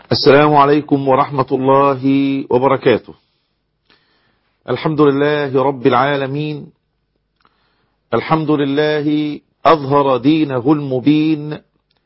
السلام عليكم ورحمة الله وبركاته الحمد لله رب العالمين الحمد لله أظهر دينه المبين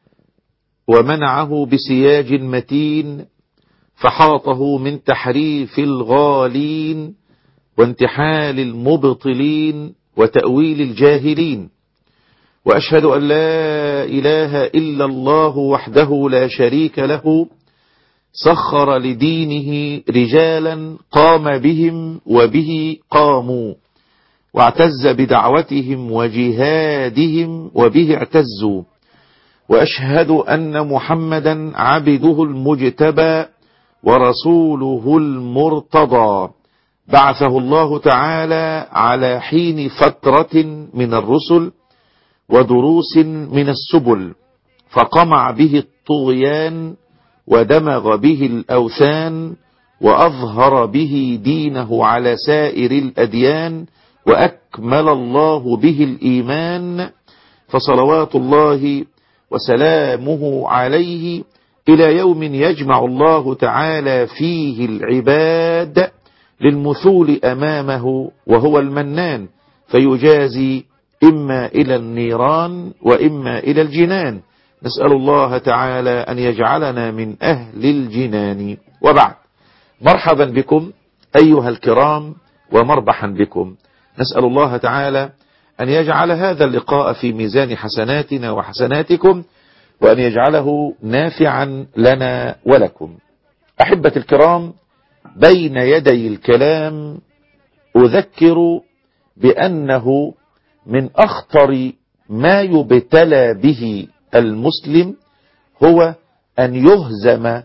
ومنعه بسياج متين فحاطه من تحريف الغالين وانتحال المبطلين وتأويل الجاهلين وأشهد أن لا إله إلا الله وحده لا شريك له سخر لدينه رجالا قام بهم وبه قاموا واعتز بدعوتهم وجهادهم وبه اعتزوا وأشهد أن محمدا عبده المجتبى ورسوله المرتضى بعثه الله تعالى على حين فترة من الرسل ودروس من السبل فقمع به الطغيان ودمغ به الأوثان وأظهر به دينه على سائر الأديان وأكمل الله به الإيمان فصلوات الله وسلامه عليه إلى يوم يجمع الله تعالى فيه العباد للمثول أمامه وهو المنان فيجازي إما إلى النيران وإما إلى الجنان نسأل الله تعالى أن يجعلنا من أهل الجنان وبعد مرحبا بكم أيها الكرام ومربحا بكم نسأل الله تعالى أن يجعل هذا اللقاء في ميزان حسناتنا وحسناتكم وأن يجعله نافعا لنا ولكم أحبة الكرام بين يدي الكلام أذكر بأنه من أخطر ما يبتلى به المسلم هو أن يهزم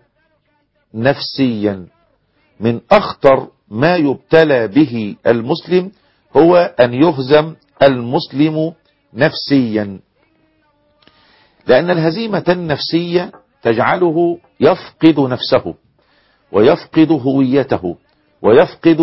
نفسيا من أخطر ما يبتلى به المسلم هو أن يهزم المسلم نفسيا لأن الهزيمة النفسية تجعله يفقد نفسه ويفقد هويته ويفقد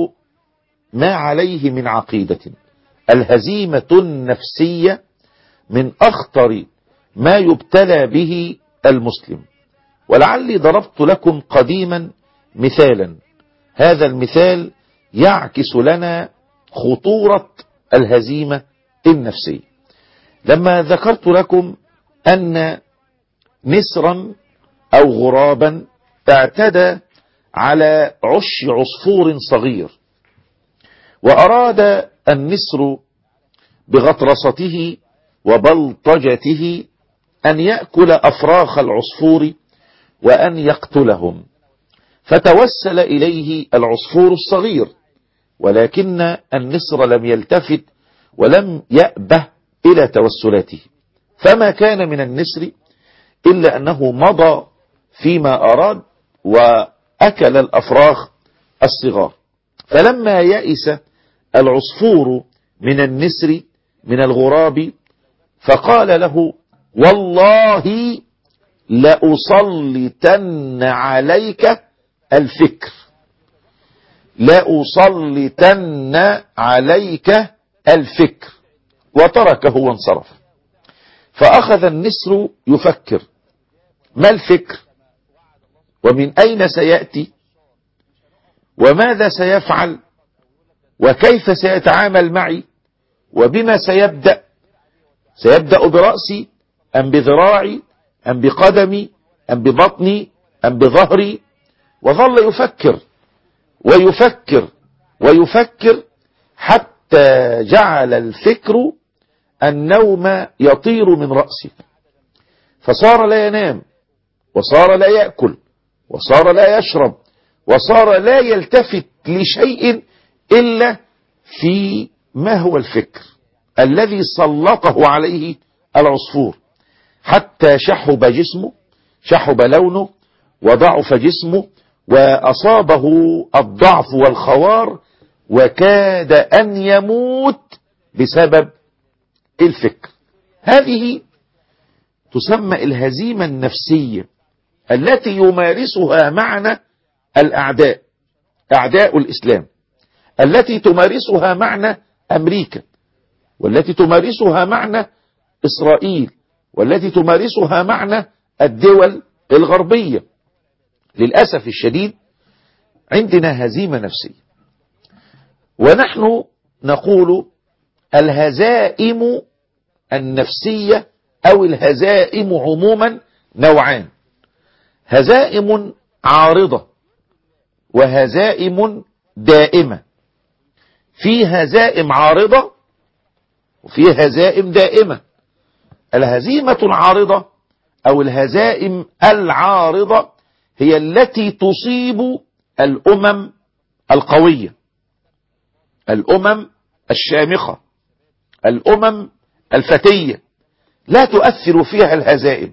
ما عليه من عقيدة الهزيمة النفسية من أخطر ما يبتلى به المسلم ولعلي ضربت لكم قديما مثالا هذا المثال يعكس لنا خطورة الهزيمة النفسية لما ذكرت لكم أن نسرا أو غرابا اعتدى على عش عصفور صغير وأراد النسر بغطرسته وبلطجته أن يأكل أفراخ العصفور وأن يقتلهم فتوسل إليه العصفور الصغير ولكن النسر لم يلتفت ولم يأبه إلى توسلاته فما كان من النسر إلا أنه مضى فيما أراد وأكل الأفراخ الصغار فلما يئس العصفور من النسر من الغراب فقال له والله لأسلطن عليك الفكر لأسلطن عليك الفكر وتركه وانصرف فأخذ النسر يفكر ما الفكر ومن أين سيأتي وماذا سيفعل وكيف سيتعامل معي وبما سيبدأ سيبدأ برأسي أم بذراعي أم بقدمي أم ببطني أم بظهري وظل يفكر ويفكر ويفكر حتى جعل الفكر النوم يطير من رأسه فصار لا ينام وصار لا يأكل وصار لا يشرب وصار لا يلتفت لشيء إلا في ما هو الفكر الذي سلطه عليه العصفور حتى شحب جسمه شحب لونه وضعف جسمه وأصابه الضعف والخوار وكاد أن يموت بسبب الفكر هذه تسمى الهزيمة النفسية التي يمارسها معنا الأعداء أعداء الإسلام التي تمارسها معنا أمريكا والتي تمارسها معنا إسرائيل والتي تمارسها معنا الدول الغربية للأسف الشديد عندنا هزيمة نفسية ونحن نقول الهزائم النفسية أو الهزائم عموما نوعان هزائم عارضة وهزائم دائمة في هزائم عارضة وفي هزائم دائمة الهزيمة العارضة أو الهزائم العارضة هي التي تصيب الأمم القوية الأمم الشامخة الأمم الفتية لا تؤثر فيها الهزائم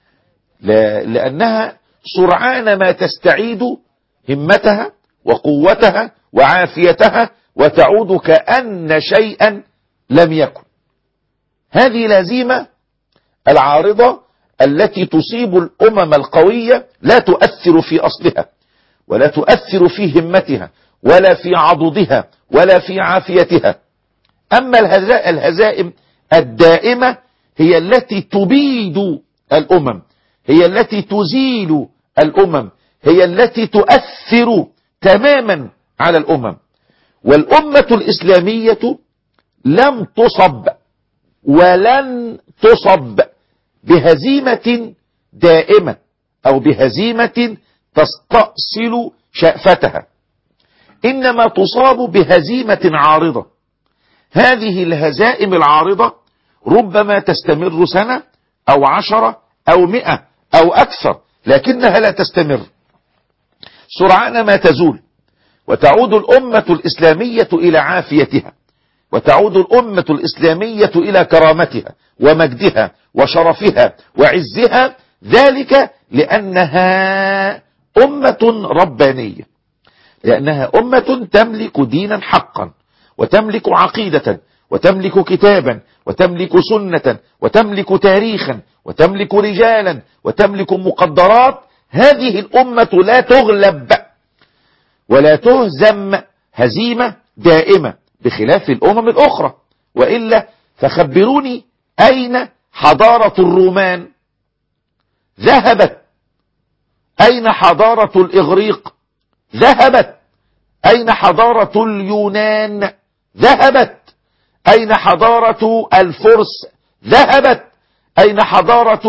لأنها سرعان ما تستعيد همتها وقوتها وعافيتها وتعود كأن شيئا لم يكن هذه الهزيمة العارضة التي تصيب الأمم القوية لا تؤثر في أصلها ولا تؤثر في همتها ولا في عضدها ولا في عافيتها أما الهزائم الدائمة هي التي تبيد الأمم هي التي تزيل الأمم هي التي تؤثر تماما على الأمم والأمة الإسلامية لم تصب ولن تصب بهزيمة دائمة أو بهزيمة تستأصل شأفتها إنما تصاب بهزيمة عارضة هذه الهزائم العارضة ربما تستمر سنة أو عشرة أو مئة أو أكثر لكنها لا تستمر سرعان ما تزول وتعود الأمة الإسلامية إلى عافيتها وتعود الأمة الإسلامية إلى كرامتها ومجدها وشرفها وعزها ذلك لأنها أمة ربانية لأنها أمة تملك دينا حقا وتملك عقيدة وتملك كتابا وتملك سنة وتملك تاريخا وتملك رجالا وتملك مقدرات هذه الأمة لا تغلب ولا تهزم هزيمة دائمة بخلاف الأمم الأخرى وإلا فخبروني أين حضارة الرومان ذهبت أين حضارة الإغريق ذهبت أين حضارة اليونان ذهبت أين حضارة الفرس ذهبت أين حضارة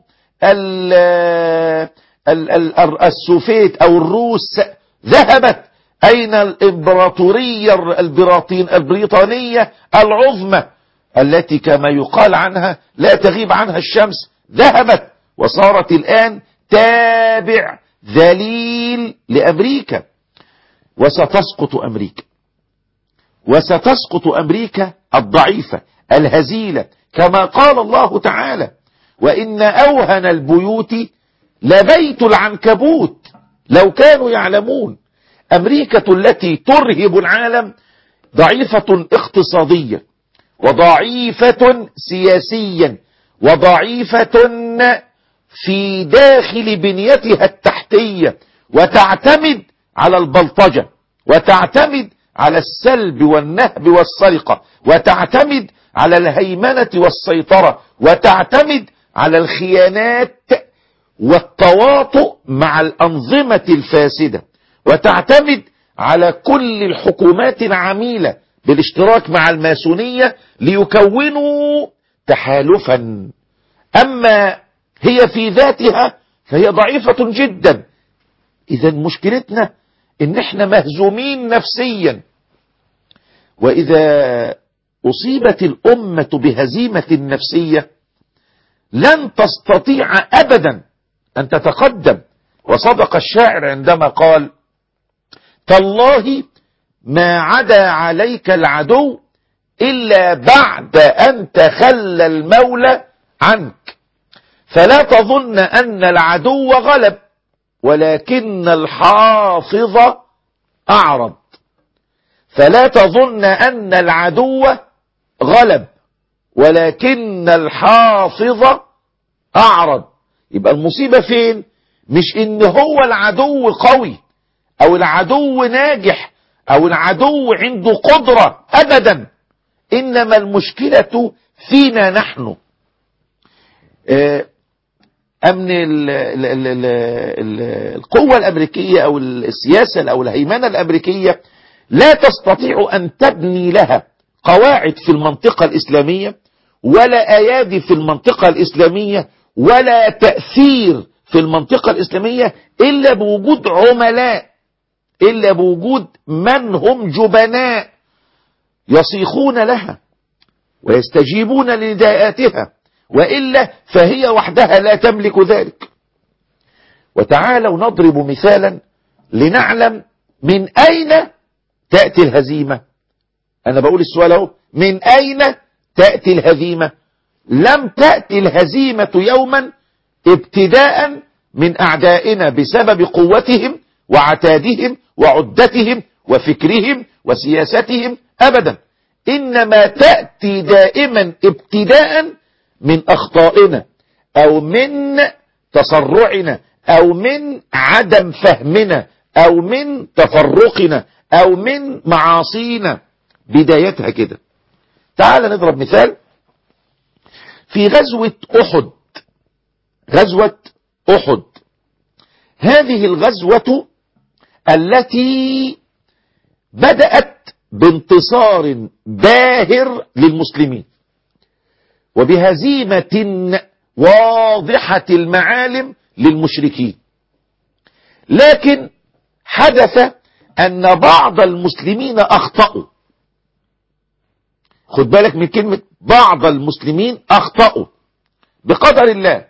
السوفيت أو الروس ذهبت أين الإمبراطورية البريطانية العظمى التي كما يقال عنها لا تغيب عنها الشمس ذهبت وصارت الآن تابع ذليل لأمريكا وستسقط أمريكا وستسقط أمريكا الضعيفة الهزيلة كما قال الله تعالى وإن أوهن البيوت لبيت العنكبوت لو كانوا يعلمون أمريكا التي ترهب العالم ضعيفة اقتصاديا وضعيفة سياسيا وضعيفة في داخل بنيتها التحتية وتعتمد على البلطجة وتعتمد على السلب والنهب والسرقة وتعتمد على الهيمنة والسيطرة وتعتمد على الخيانات والتواطؤ مع الأنظمة الفاسدة وتعتمد على كل الحكومات العميلة بالاشتراك مع الماسونية ليكونوا تحالفا أما هي في ذاتها فهي ضعيفة جدا إذا مشكلتنا إن إحنا مهزومين نفسيا وإذا أصيبت الأمة بهزيمة نفسية لن تستطيع أبدا أن تتقدم وصدق الشاعر عندما قال تالله ما عدا عليك العدو إلا بعد أن تخلى المولى عنك فلا تظن أن العدو غلب ولكن الحافظ أعرض فلا تظن أن العدو غلب ولكن الحافظ أعرض يبقى المصيبة فين مش إن هو العدو قوي أو العدو ناجح أو العدو عنده قدرة أبدا إنما المشكلة فينا نحن أمن ال ال ال ال ال القوة الأمريكية أو السياسة أو الهيمنة الأمريكية لا تستطيع أن تبني لها قواعد في المنطقة الإسلامية ولا أيادي في المنطقة الإسلامية ولا تأثير في المنطقة الإسلامية إلا بوجود عملاء إلا بوجود من هم جبناء يصيخون لها ويستجيبون لنداءاتها وإلا فهي وحدها لا تملك ذلك وتعالوا نضرب مثالا لنعلم من أين تأتي الهزيمة أنا بقول السؤال اهو من أين تأتي الهزيمة لم تأتي الهزيمة يوما ابتداء من أعدائنا بسبب قوتهم وعتادهم وعدتهم وفكرهم وسياستهم أبدا إنما تأتي دائما ابتداء من أخطائنا أو من تسرعنا أو من عدم فهمنا أو من تفرقنا أو من معاصينا بدايتها كده تعال نضرب مثال في غزوة أحد غزوة أحد هذه الغزوة التي بدأت بانتصار باهر للمسلمين وبهزيمة واضحة المعالم للمشركين لكن حدث أن بعض المسلمين أخطأوا خد بالك من كلمة بعض المسلمين أخطأوا بقدر الله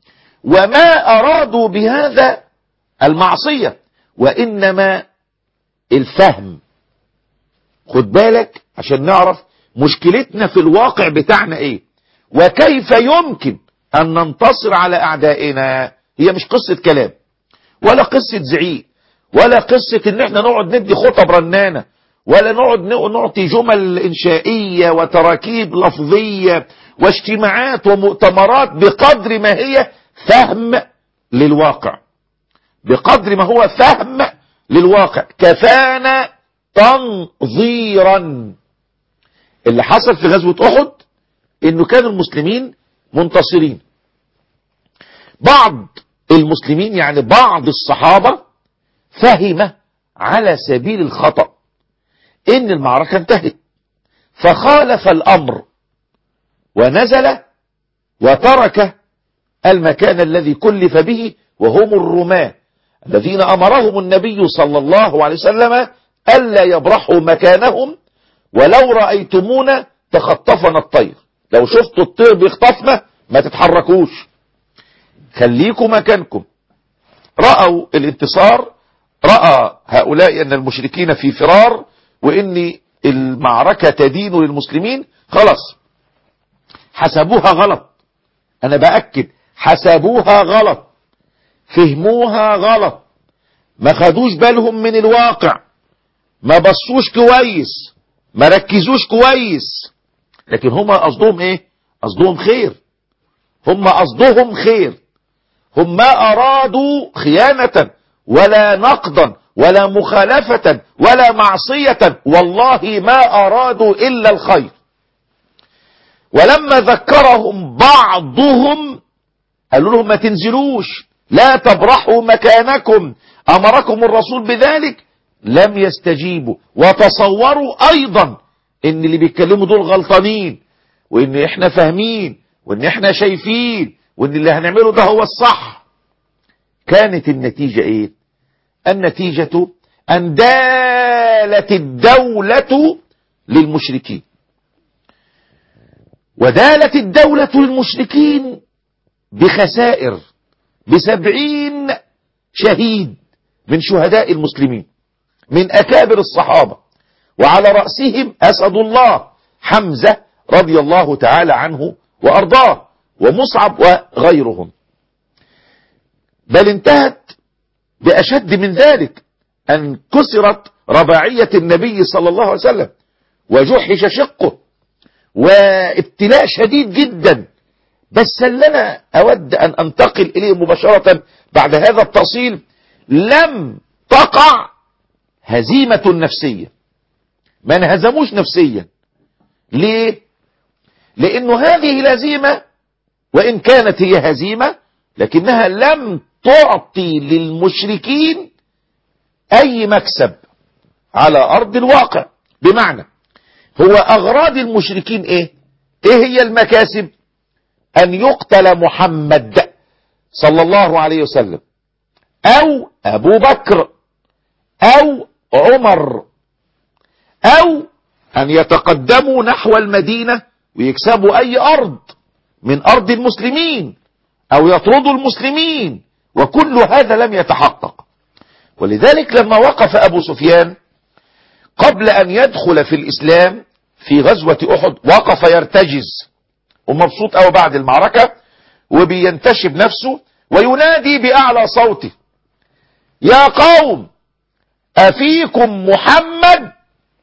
وما أرادوا بهذا المعصية وإنما الفهم خد بالك عشان نعرف مشكلتنا في الواقع بتاعنا ايه وكيف يمكن ان ننتصر على اعدائنا هي مش قصة كلام ولا قصة زعيق ولا قصة ان احنا نقعد ندي خطب رنانة ولا نقعد نعطي جمل انشائية وتراكيب لفظية واجتماعات ومؤتمرات بقدر ما هي فهم للواقع بقدر ما هو فهم للواقع كفانا تنظيرا اللي حصل في غزوة أحد انه كان المسلمين منتصرين بعض المسلمين يعني بعض الصحابة فهم على سبيل الخطأ ان المعركة انتهت فخالف الامر ونزل وترك المكان الذي كلف به وهم الرماة الذين امرهم النبي صلى الله عليه وسلم ألا يبرحوا مكانهم ولو رأيتمونا تخطفنا الطير لو شفتوا الطير بيخطفنا ما تتحركوش خليكم مكانكم رأوا الانتصار رأى هؤلاء أن المشركين في فرار وإن المعركة تدين للمسلمين خلاص حسبوها غلط أنا بأكد حسبوها غلط فهموها غلط ما خدوش بالهم من الواقع ما بصوش كويس ما ركزوش كويس لكن هما قصدهم ايه قصدهم خير هما قصدهم خير هم ما ارادوا خيانة ولا نقضا ولا مخالفة ولا معصية والله ما ارادوا الا الخير ولما ذكرهم بعضهم قالوا لهم ما تنزلوش لا تبرحوا مكانكم امركم الرسول بذلك لم يستجيبوا وتصوروا ايضا ان اللي بيتكلموا دول غلطانين وان احنا فاهمين وان احنا شايفين وان اللي هنعمله ده هو الصح كانت النتيجة ايه النتيجة ان دالت الدولة للمشركين ودالت الدولة للمشركين بخسائر بسبعين شهيد من شهداء المسلمين من أكابر الصحابة وعلى رأسهم أسد الله حمزة رضي الله تعالى عنه وأرضاه ومصعب وغيرهم بل انتهت بأشد من ذلك أن كسرت رباعية النبي صلى الله عليه وسلم وجحش شقه وابتلاء شديد جدا بس اللي أنا أود أن أنتقل إليه مباشرة بعد هذا التأصيل لم تقع هزيمة نفسية ما انهزموش نفسيا ليه لانه هذه الهزيمة وان كانت هي هزيمة لكنها لم تعطي للمشركين أي مكسب على أرض الواقع بمعنى هو أغراض المشركين إيه إيه هي المكاسب أن يقتل محمد صلى الله عليه وسلم أو أبو بكر أو عمر أو أن يتقدموا نحو المدينة ويكسبوا أي أرض من أرض المسلمين أو يطردوا المسلمين وكل هذا لم يتحقق ولذلك لما وقف أبو سفيان قبل أن يدخل في الإسلام في غزوة أحد وقف يرتجز ومبسوط أو بعد المعركة وبينتشب نفسه وينادي بأعلى صوته يا قوم أفيكم محمد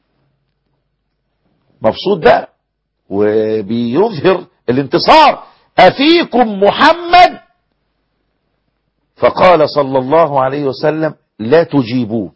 مبسوط بقى وبيظهر الانتصار أفيكم محمد فقال صلى الله عليه وسلم لا تجيبوه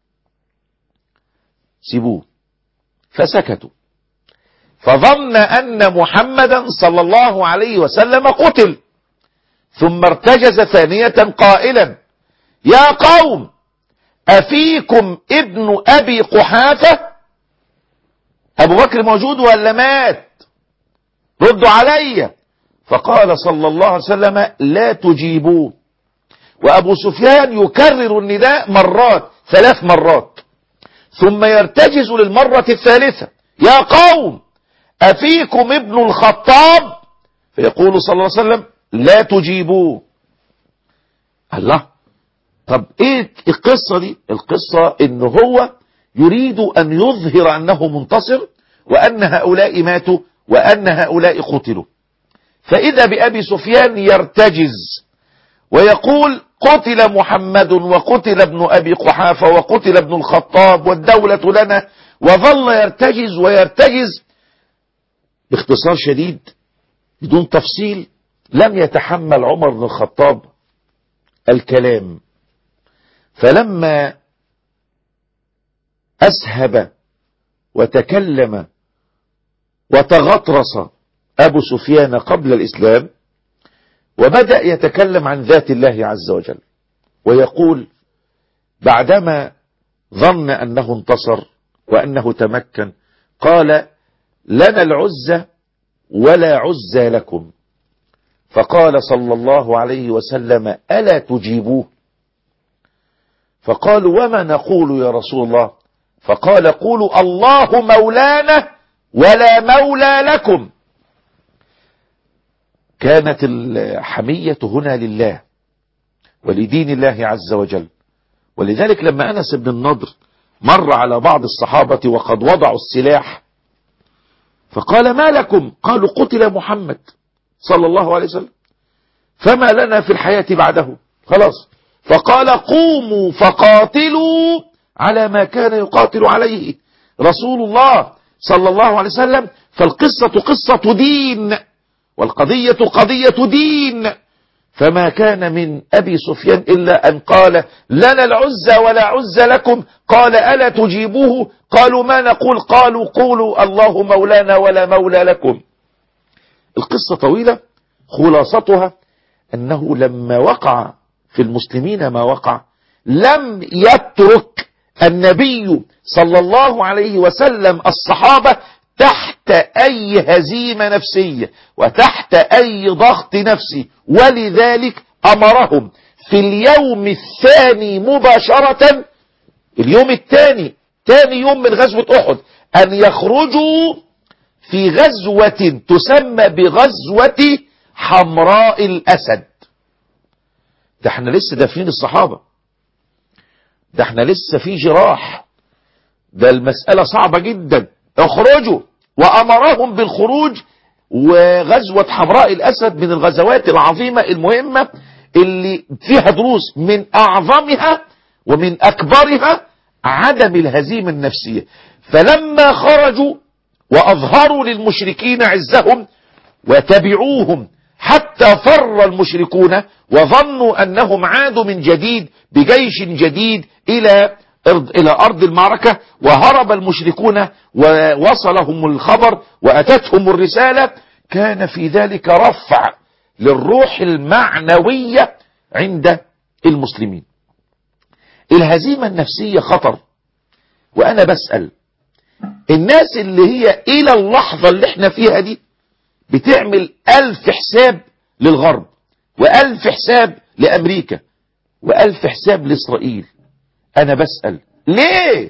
سيبوه فسكتوا فظن أن محمدا صلى الله عليه وسلم قتل ثم ارتجز ثانية قائلا يا قوم أفيكم ابن أبي قحافة أبو بكر موجود ولا مات ردوا علي فقال صلى الله عليه وسلم لا تجيبوه وأبو سفيان يكرر النداء مرات ثلاث مرات ثم يرتجز للمرة الثالثة يا قوم أفيكم ابن الخطاب فيقول صلى الله عليه وسلم لا تجيبوه الله طب ايه القصة دي القصة ان هو يريد ان يظهر انه منتصر وان هؤلاء ماتوا وان هؤلاء قتلوا فاذا بابي سفيان يرتجز ويقول قتل محمد وقتل ابن ابي قحافة وقتل ابن الخطاب والدولة لنا وظل يرتجز ويرتجز باختصار شديد بدون تفصيل لم يتحمل عمر بن الخطاب الكلام فلما أسهب وتكلم وتغطرس أبو سفيان قبل الإسلام وبدأ يتكلم عن ذات الله عز وجل ويقول بعدما ظن أنه انتصر وأنه تمكن قال لنا العزة ولا عزة لكم فقال صلى الله عليه وسلم ألا تجيبوه فقالوا وما نقول يا رسول الله فقال قولوا الله مولانا ولا مولى لكم كانت الحمية هنا لله ولدين الله عز وجل ولذلك لما أنس بن النضر مر على بعض الصحابة وقد وضعوا السلاح فقال ما لكم قالوا قتل محمد صلى الله عليه وسلم فما لنا في الحياة بعده خلاص فقال قوموا فقاتلوا على ما كان يقاتل عليه رسول الله صلى الله عليه وسلم فالقصة قصة دين والقضية قضية دين فما كان من أبي سفيان إلا أن قال لنا العزة ولا عزة لكم قال ألا تجيبوه قالوا ما نقول قالوا قولوا الله مولانا ولا مولى لكم القصة طويلة خلاصتها أنه لما وقع في المسلمين ما وقع لم يترك النبي صلى الله عليه وسلم الصحابة تحت أي هزيمة نفسية وتحت أي ضغط نفسي ولذلك أمرهم في اليوم الثاني مباشرة اليوم الثاني ثاني يوم من غزوة أحد أن يخرجوا في غزوة تسمى بغزوة حمراء الأسد ده احنا لسه دافنين الصحابة ده احنا لسه في جراح ده المسألة صعبة جدا اخرجوا وأمرهم بالخروج وغزوة حمراء الأسد من الغزوات العظيمة المهمة اللي فيها دروس من أعظمها ومن أكبرها عدم الهزيمة النفسية فلما خرجوا وأظهروا للمشركين عزهم وتبعوهم حتى فر المشركون وظنوا أنهم عادوا من جديد بجيش جديد إلى أرض إلى أرض المعركة وهرب المشركون ووصلهم الخبر وأتتهم الرسالة كان في ذلك رفع للروح المعنوية عند المسلمين الهزيمة النفسية خطر وأنا بسأل الناس اللي هي إلى اللحظة اللي احنا فيها دي بتعمل ألف حساب للغرب وألف حساب لأمريكا وألف حساب لإسرائيل أنا بسأل ليه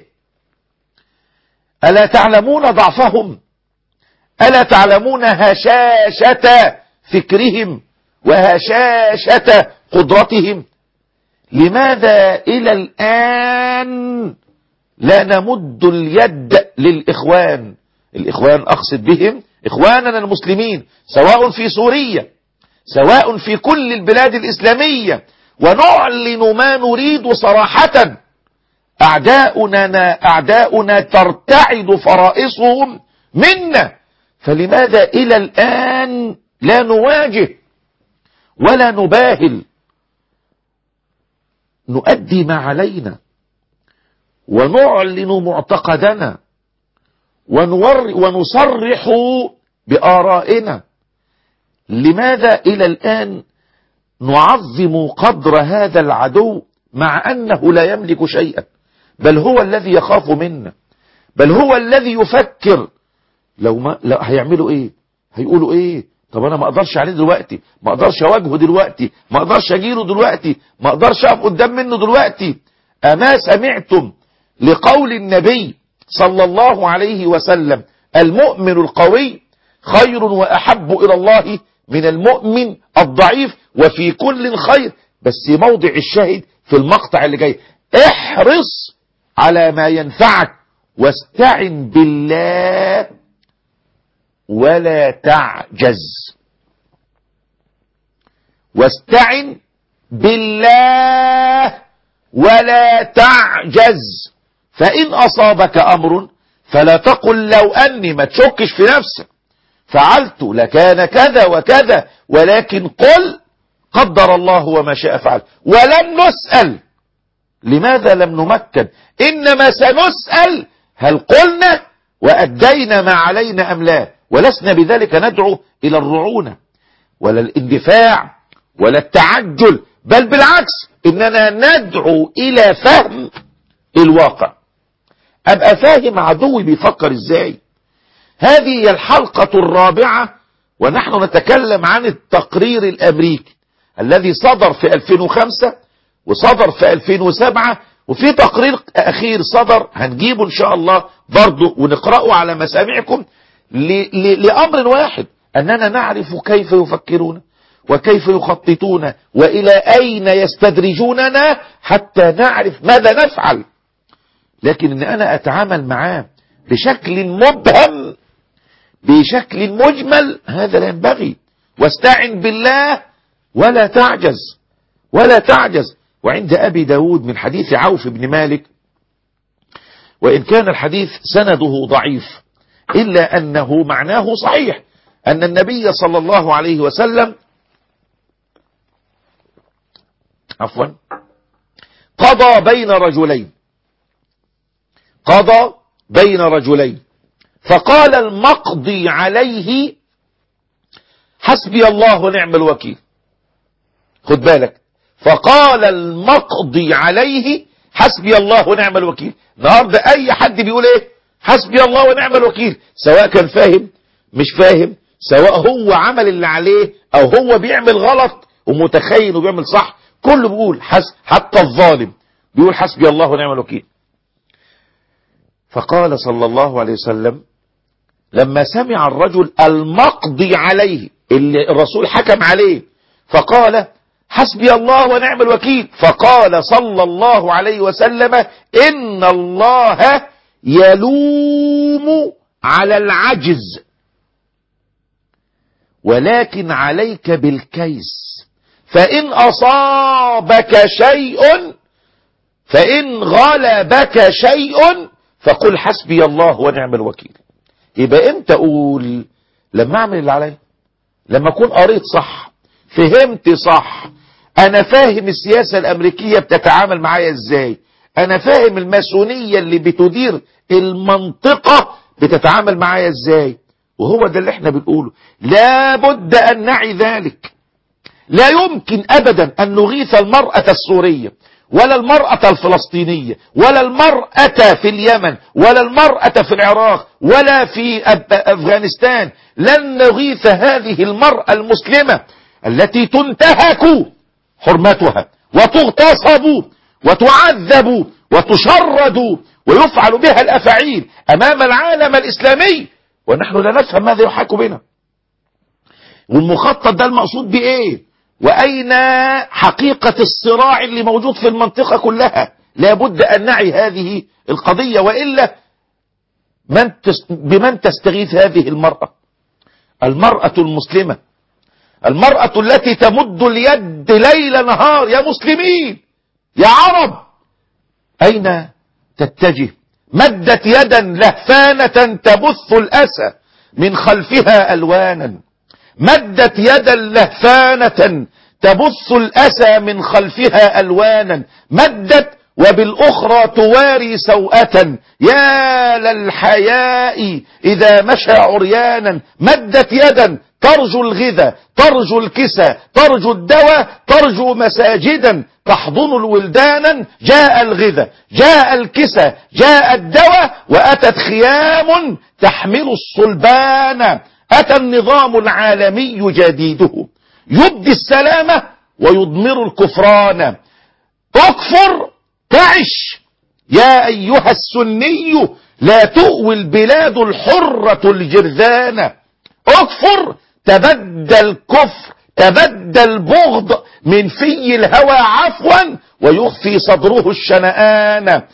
ألا تعلمون ضعفهم ألا تعلمون هشاشة فكرهم وهشاشة قدرتهم لماذا إلى الآن لا نمد اليد للإخوان الإخوان أقصد بهم إخواننا المسلمين سواء في سوريا سواء في كل البلاد الإسلامية ونعلن ما نريد صراحة أعداؤنا, أعداؤنا ترتعد فرائصهم منا فلماذا إلى الآن لا نواجه ولا نباهل نؤدي ما علينا ونعلن معتقدنا ونور ونصرح بآرائنا لماذا إلى الآن نعظم قدر هذا العدو مع أنه لا يملك شيئا بل هو الذي يخاف منا بل هو الذي يفكر لو ما لو هيعملوا ايه هيقولوا ايه طب انا ما اقدرش عليه دلوقتي ما اقدرش اواجهه دلوقتي ما اقدرش اجيله دلوقتي ما اقدرش اقف قدام منه دلوقتي اما سمعتم لقول النبي صلى الله عليه وسلم المؤمن القوي خير واحب الى الله من المؤمن الضعيف وفي كل خير بس موضع الشاهد في المقطع اللي جاي احرص على ما ينفعك واستعن بالله ولا تعجز واستعن بالله ولا تعجز فإن أصابك أمر فلا تقل لو أني ما تشكش في نفسك فعلت لكان كذا وكذا ولكن قل قدر الله وما شاء فعل ولن نسأل لماذا لم نمكن إنما سنسأل هل قلنا وأدينا ما علينا أم لا ولسنا بذلك ندعو إلى الرعونة ولا الاندفاع ولا التعجل بل بالعكس إننا ندعو إلى فهم الواقع أبقى فاهم عدوي بيفكر إزاي هذه هي الحلقة الرابعة ونحن نتكلم عن التقرير الأمريكي الذي صدر في 2005 وصدر في 2007 وفي تقرير أخير صدر هنجيبه إن شاء الله برضه ونقرأه على مسامعكم لأمر واحد أننا نعرف كيف يفكرون وكيف يخططون وإلى أين يستدرجوننا حتى نعرف ماذا نفعل لكن أن أنا أتعامل معاه بشكل مبهم بشكل مجمل هذا لا ينبغي واستعن بالله ولا تعجز ولا تعجز وعند أبي داود من حديث عوف بن مالك وإن كان الحديث سنده ضعيف إلا أنه معناه صحيح أن النبي صلى الله عليه وسلم عفوا قضى بين رجلين قضى بين رجلين فقال المقضي عليه حسبي الله ونعم الوكيل خد بالك فقال المقضي عليه حسبي الله ونعم الوكيل النهارده اي حد بيقول ايه حسبي الله ونعم الوكيل سواء كان فاهم مش فاهم سواء هو عمل اللي عليه او هو بيعمل غلط ومتخيل وبيعمل صح كله بيقول حس حتى الظالم بيقول حسبي الله ونعم الوكيل فقال صلى الله عليه وسلم لما سمع الرجل المقضي عليه اللي الرسول حكم عليه فقال حسبي الله ونعم الوكيل فقال صلى الله عليه وسلم إن الله يلوم على العجز ولكن عليك بالكيس فإن أصابك شيء فإن غلبك شيء فقل حسبي الله ونعم الوكيل يبقى امتى اقول لما اعمل اللي عليا لما اكون قريت صح فهمت صح انا فاهم السياسة الامريكية بتتعامل معايا ازاي انا فاهم الماسونية اللي بتدير المنطقة بتتعامل معايا ازاي وهو ده اللي احنا بنقوله لابد ان نعي ذلك لا يمكن أبدا أن نغيث المرأة السورية ولا المرأة الفلسطينية ولا المرأة في اليمن ولا المرأة في العراق ولا في أفغانستان لن نغيث هذه المرأة المسلمة التي تنتهك حرمتها وتغتصب وتعذب وتشرد ويفعل بها الأفعيل أمام العالم الإسلامي ونحن لا نفهم ماذا يحاك بنا والمخطط ده المقصود بإيه وأين حقيقة الصراع اللي موجود في المنطقة كلها لابد أن نعي هذه القضية وإلا من بمن تستغيث هذه المرأة المرأة المسلمة المرأة التي تمد اليد ليل نهار يا مسلمين يا عرب أين تتجه مدت يدا لهفانة تبث الأسى من خلفها ألوانا مدت يدا لهفانة تبث الأسى من خلفها ألوانا مدت وبالأخرى تواري سوءة يا للحياء إذا مشى عريانا مدت يدا ترجو الغذا ترجو الكسى ترجو الدواء ترجو مساجدا تحضن الولدانا جاء الغذا جاء الكسى جاء الدواء وأتت خيام تحمل الصلبان أتى النظام العالمي جديده يبدي السلامة ويضمر الكفران اكفر تعش يا أيها السني لا تؤوي البلاد الحرة الجرذان اكفر تبدل كفر تبدل بغض من في الهوى عفوا ويخفي صدره الشنآن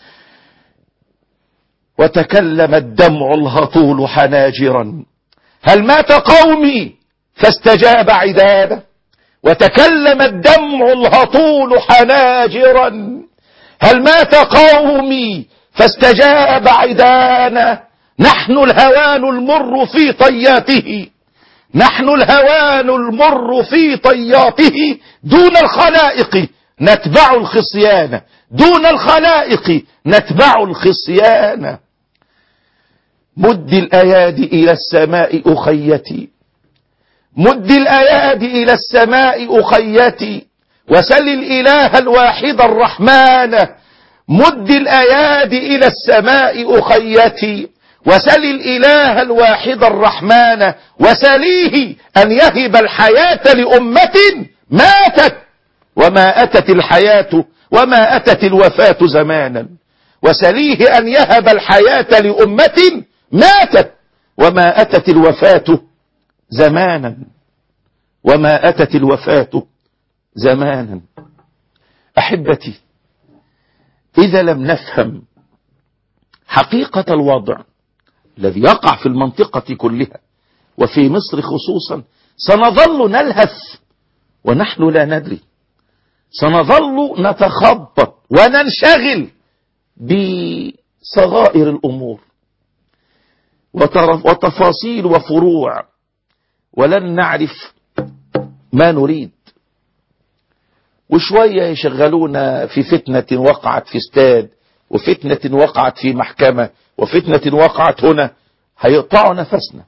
وتكلم الدمع الهطول حناجرا هل مات قومي فاستجاب عداده وتكلم الدمع الهطول حناجرا هل مات قومي فاستجاب عدانا نحن الهوان المر في طياته نحن الهوان المر في طياته دون الخلائق نتبع الخصيان دون الخلائق نتبع الخصيان مد الأيادي إلى السماء أخيتي مد الأيادي إلى السماء أخيتي وسل الإله الواحد الرحمن مد الأيادي إلى السماء أخيتي وسل الإله الواحد الرحمن وسليه أن يهب الحياة لأمة ماتت وما أتت الحياة وما أتت الوفاة زمانا وسليه أن يهب الحياة لأمة ماتت وما أتت الوفاة زمانا وما أتت الوفاة زمانا أحبتي إذا لم نفهم حقيقة الوضع الذي يقع في المنطقة كلها وفي مصر خصوصا سنظل نلهث ونحن لا ندري سنظل نتخبط وننشغل بصغائر الأمور وتفاصيل وفروع ولن نعرف ما نريد وشوية يشغلونا في فتنة وقعت في استاد وفتنة وقعت في محكمة وفتنة وقعت هنا هيقطعوا نفسنا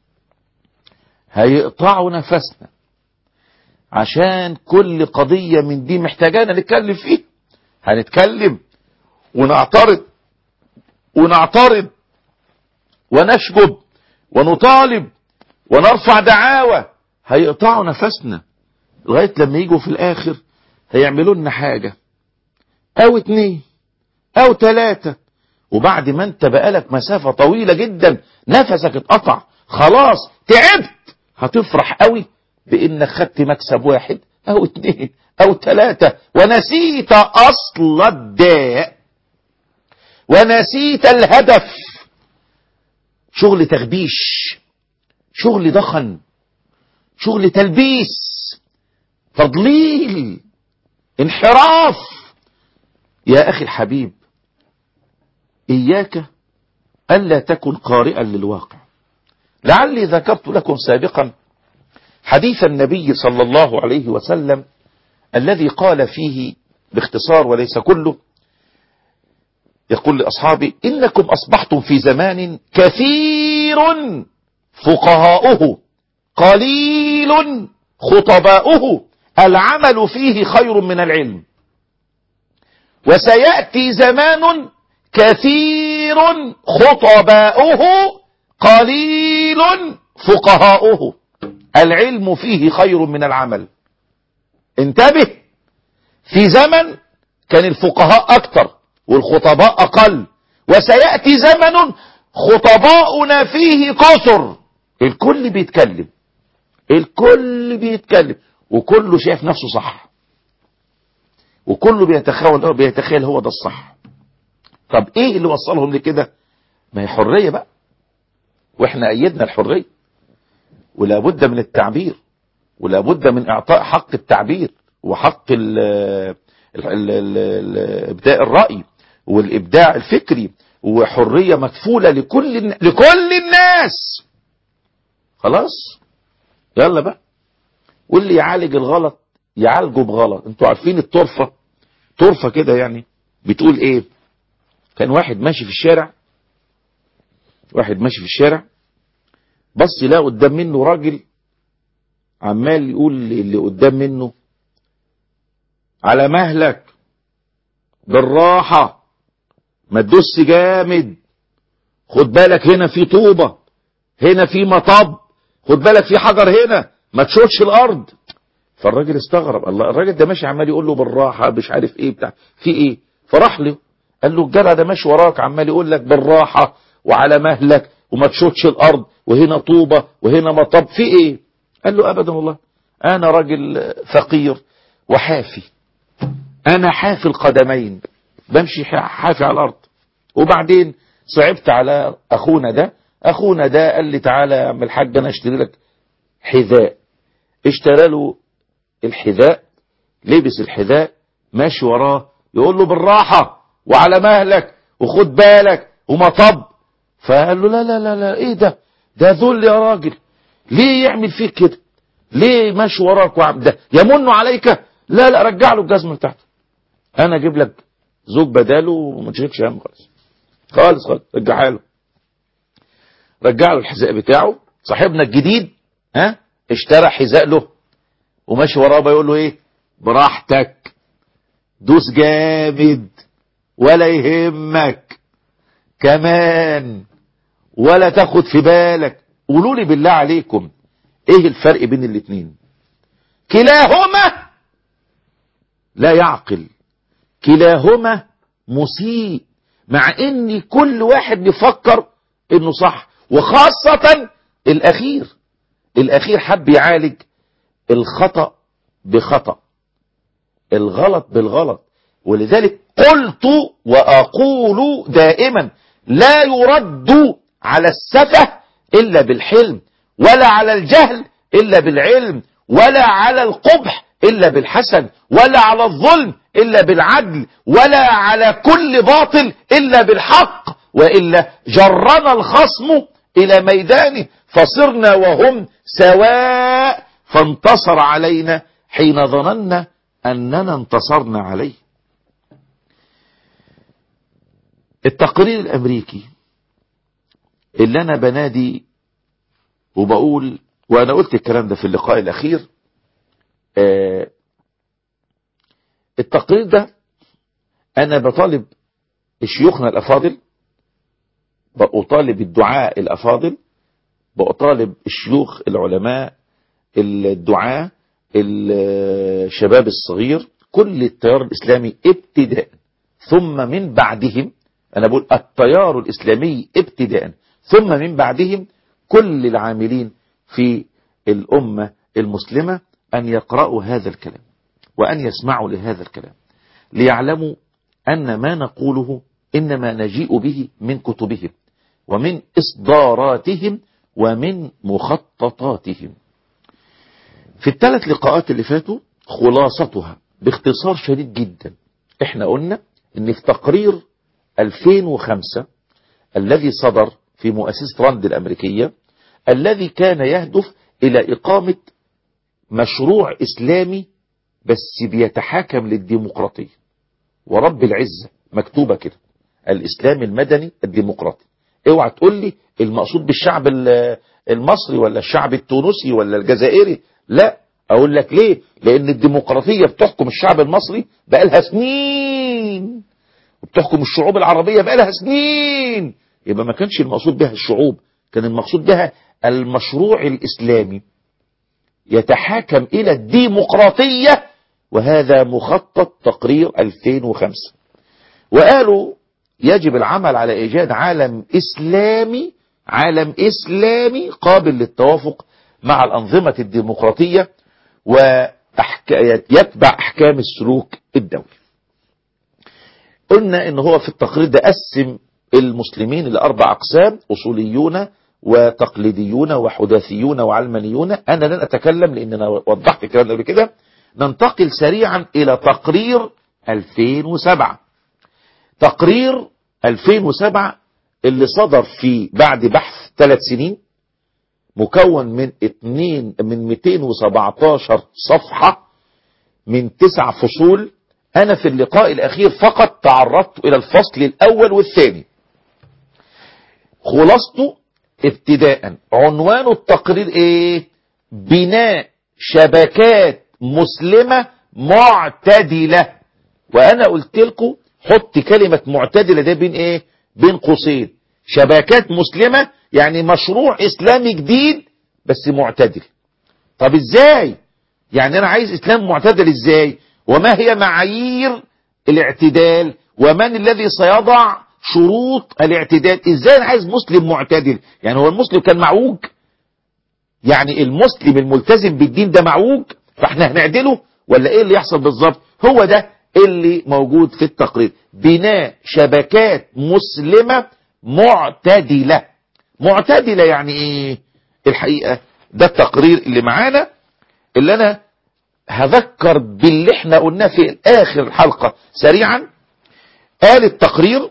هيقطعوا نفسنا عشان كل قضية من دي محتاجانا نتكلم فيه هنتكلم ونعترض ونعترض ونشجب ونطالب ونرفع دعاوى هيقطعوا نفسنا لغاية لما يجوا في الآخر هيعملوا لنا حاجة أو اتنين أو تلاتة وبعد ما انت بقالك مسافة طويلة جدا نفسك اتقطع خلاص تعبت هتفرح قوي بانك خدت مكسب واحد او اتنين او تلاتة ونسيت اصل الداء ونسيت الهدف شغل تغبيش شغل دخن شغل تلبيس تضليل انحراف يا اخي الحبيب إياك ألا تكن قارئا للواقع لعلي ذكرت لكم سابقا حديث النبي صلى الله عليه وسلم الذي قال فيه باختصار وليس كله يقول لأصحابه إنكم أصبحتم في زمان كثير فقهاؤه قليل خطباؤه العمل فيه خير من العلم وسيأتي زمان كثير خطباؤه قليل فقهاؤه العلم فيه خير من العمل انتبه في زمن كان الفقهاء أكثر والخطباء أقل وسيأتي زمن خطباؤنا فيه كثر الكل بيتكلم الكل بيتكلم وكله شايف نفسه صح وكله بيتخيل بيتخيل هو ده الصح طب ايه اللي وصلهم لكده ما هي حرية بقى واحنا ايدنا الحرية ولا بد من التعبير ولا بد من اعطاء حق التعبير وحق ال ال ال ابداء الرأي والابداع الفكري وحرية مكفولة لكل لكل الناس خلاص يلا بقى واللي يعالج الغلط يعالجه بغلط انتوا عارفين الطرفة طرفة كده يعني بتقول ايه كان واحد ماشي في الشارع واحد ماشي في الشارع بص يلاقي قدام منه راجل عمال يقول اللي قدام منه على مهلك بالراحة ما تدوس جامد خد بالك هنا في طوبة هنا في مطب خد بالك في حجر هنا ما تشوتش الارض فالراجل استغرب الله الراجل ده ماشي عمال يقول له بالراحة مش عارف ايه بتاع في ايه فراح له قال له الجدع ده ماشي وراك عمال يقول لك بالراحة وعلى مهلك وما تشوتش الارض وهنا طوبة وهنا مطب في ايه قال له ابدا والله انا راجل فقير وحافي انا حافي القدمين بمشي حافي على الارض وبعدين صعبت على اخونا ده اخونا ده قال لي تعالى يا عم الحاج انا اشتري لك حذاء اشترى له الحذاء لبس الحذاء ماشي وراه يقول له بالراحة وعلى مهلك وخد بالك ومطب فقال له لا لا لا لا ايه ده ده ذل يا راجل ليه يعمل فيك كده ليه ماشي وراك وعم ده يمن عليك لا لا رجع له الجزمه بتاعته انا اجيب لك زوج بداله وما تشيلش هم خالص خالص خالص رجعها له رجع له الحذاء بتاعه صاحبنا الجديد ها اشترى حذاء له وماشي وراه بيقول له ايه براحتك دوس جامد ولا يهمك كمان ولا تاخد في بالك قولوا لي بالله عليكم ايه الفرق بين الاتنين كلاهما لا يعقل كلاهما مسيء مع ان كل واحد بيفكر انه صح وخاصة الاخير الاخير حب يعالج الخطأ بخطأ الغلط بالغلط ولذلك قلت واقول دائما لا يرد على السفه الا بالحلم ولا على الجهل الا بالعلم ولا على القبح الا بالحسن ولا على الظلم الا بالعدل ولا على كل باطل الا بالحق والا جرنا الخصم الى ميدانه فصرنا وهم سواء فانتصر علينا حين ظننا اننا انتصرنا عليه التقرير الامريكي اللي انا بنادي وبقول وانا قلت الكلام ده في اللقاء الاخير آه التقرير ده انا بطالب شيوخنا الافاضل بطالب الدعاء الافاضل بطالب الشيوخ العلماء الدعاء الشباب الصغير كل التيار الاسلامي ابتداء ثم من بعدهم انا بقول التيار الاسلامي ابتداء ثم من بعدهم كل العاملين في الامه المسلمه ان يقرأوا هذا الكلام وان يسمعوا لهذا الكلام ليعلموا ان ما نقوله انما نجيء به من كتبهم ومن اصداراتهم ومن مخططاتهم في الثلاث لقاءات اللي فاتوا خلاصتها باختصار شديد جدا احنا قلنا ان في تقرير 2005 الذي صدر في مؤسسة راند الأمريكية الذي كان يهدف إلى إقامة مشروع إسلامي بس بيتحاكم للديمقراطية ورب العزة مكتوبة كده الإسلام المدني الديمقراطي اوعى تقول لي المقصود بالشعب المصري ولا الشعب التونسي ولا الجزائري لا اقول لك ليه لان الديمقراطية بتحكم الشعب المصري بقالها سنين وبتحكم الشعوب العربية بقالها سنين يبقى ما كانش المقصود بها الشعوب كان المقصود بها المشروع الإسلامي يتحاكم إلى الديمقراطية وهذا مخطط تقرير 2005 وقالوا يجب العمل على إيجاد عالم إسلامي عالم إسلامي قابل للتوافق مع الأنظمة الديمقراطية ويتبع أحكام السلوك الدولي قلنا ان هو في التقرير ده قسم المسلمين لأربع أقسام أصوليون وتقليديون وحداثيون وعلمانيون أنا لن أتكلم لأن أنا وضحت الكلام ده قبل كده ننتقل سريعا إلى تقرير 2007 تقرير 2007 اللي صدر في بعد بحث ثلاث سنين مكون من اتنين من 217 صفحة من تسع فصول أنا في اللقاء الأخير فقط تعرضت إلى الفصل الأول والثاني خلاصته ابتداء عنوان التقرير إيه بناء شبكات مسلمة معتدلة وأنا قلت لكم حط كلمة معتدلة ده بين إيه بين قوسين شبكات مسلمة يعني مشروع إسلامي جديد بس معتدل طب إزاي يعني أنا عايز إسلام معتدل إزاي وما هي معايير الاعتدال ومن الذي سيضع شروط الاعتدال ازاي انا عايز مسلم معتدل يعني هو المسلم كان معوج يعني المسلم الملتزم بالدين ده معوج فاحنا هنعدله ولا ايه اللي يحصل بالظبط هو ده اللي موجود في التقرير بناء شبكات مسلمة معتدلة معتدلة يعني ايه الحقيقة ده التقرير اللي معانا اللي انا هذكر باللي احنا قلناه في اخر الحلقة سريعا قال التقرير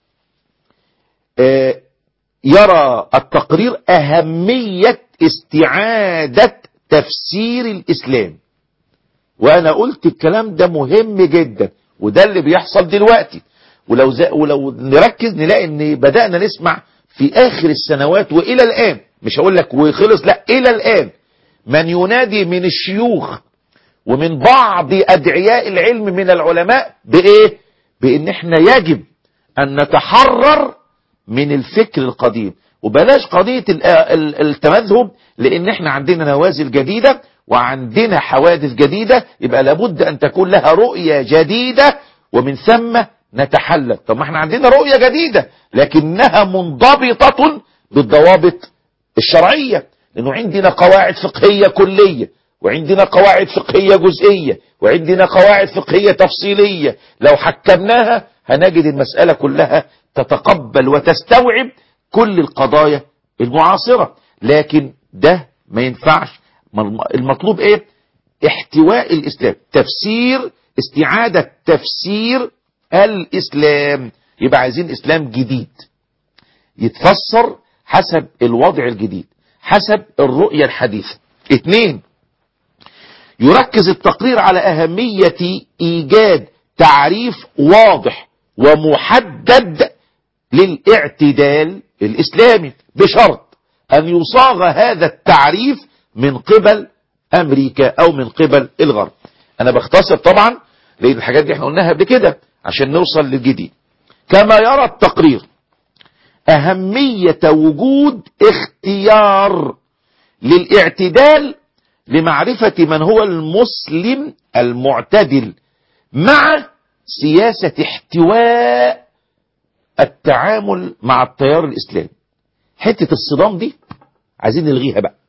اه يرى التقرير اهمية استعادة تفسير الاسلام وانا قلت الكلام ده مهم جدا وده اللي بيحصل دلوقتي ولو, زي ولو نركز نلاقي ان بدأنا نسمع في اخر السنوات والى الان مش هقول لك وخلص لا الى الان من ينادي من الشيوخ ومن بعض أدعياء العلم من العلماء بإيه بإن احنا يجب أن نتحرر من الفكر القديم وبلاش قضية التمذهب لأن احنا عندنا نوازل جديدة وعندنا حوادث جديدة يبقى لابد أن تكون لها رؤية جديدة ومن ثم نتحلل طب ما احنا عندنا رؤية جديدة لكنها منضبطة بالضوابط الشرعية لأنه عندنا قواعد فقهية كلية وعندنا قواعد فقهية جزئية وعندنا قواعد فقهية تفصيلية لو حكمناها هنجد المسألة كلها تتقبل وتستوعب كل القضايا المعاصرة لكن ده ما ينفعش المطلوب ايه احتواء الاسلام تفسير استعادة تفسير الاسلام يبقى عايزين اسلام جديد يتفسر حسب الوضع الجديد حسب الرؤية الحديثة اتنين يركز التقرير على أهمية إيجاد تعريف واضح ومحدد للاعتدال الإسلامي بشرط أن يصاغ هذا التعريف من قبل أمريكا أو من قبل الغرب أنا بختصر طبعا لأن الحاجات دي احنا قلناها قبل كده عشان نوصل للجديد كما يرى التقرير أهمية وجود اختيار للاعتدال لمعرفة من هو المسلم المعتدل مع سياسة احتواء التعامل مع التيار الإسلامي حتة الصدام دي عايزين نلغيها بقى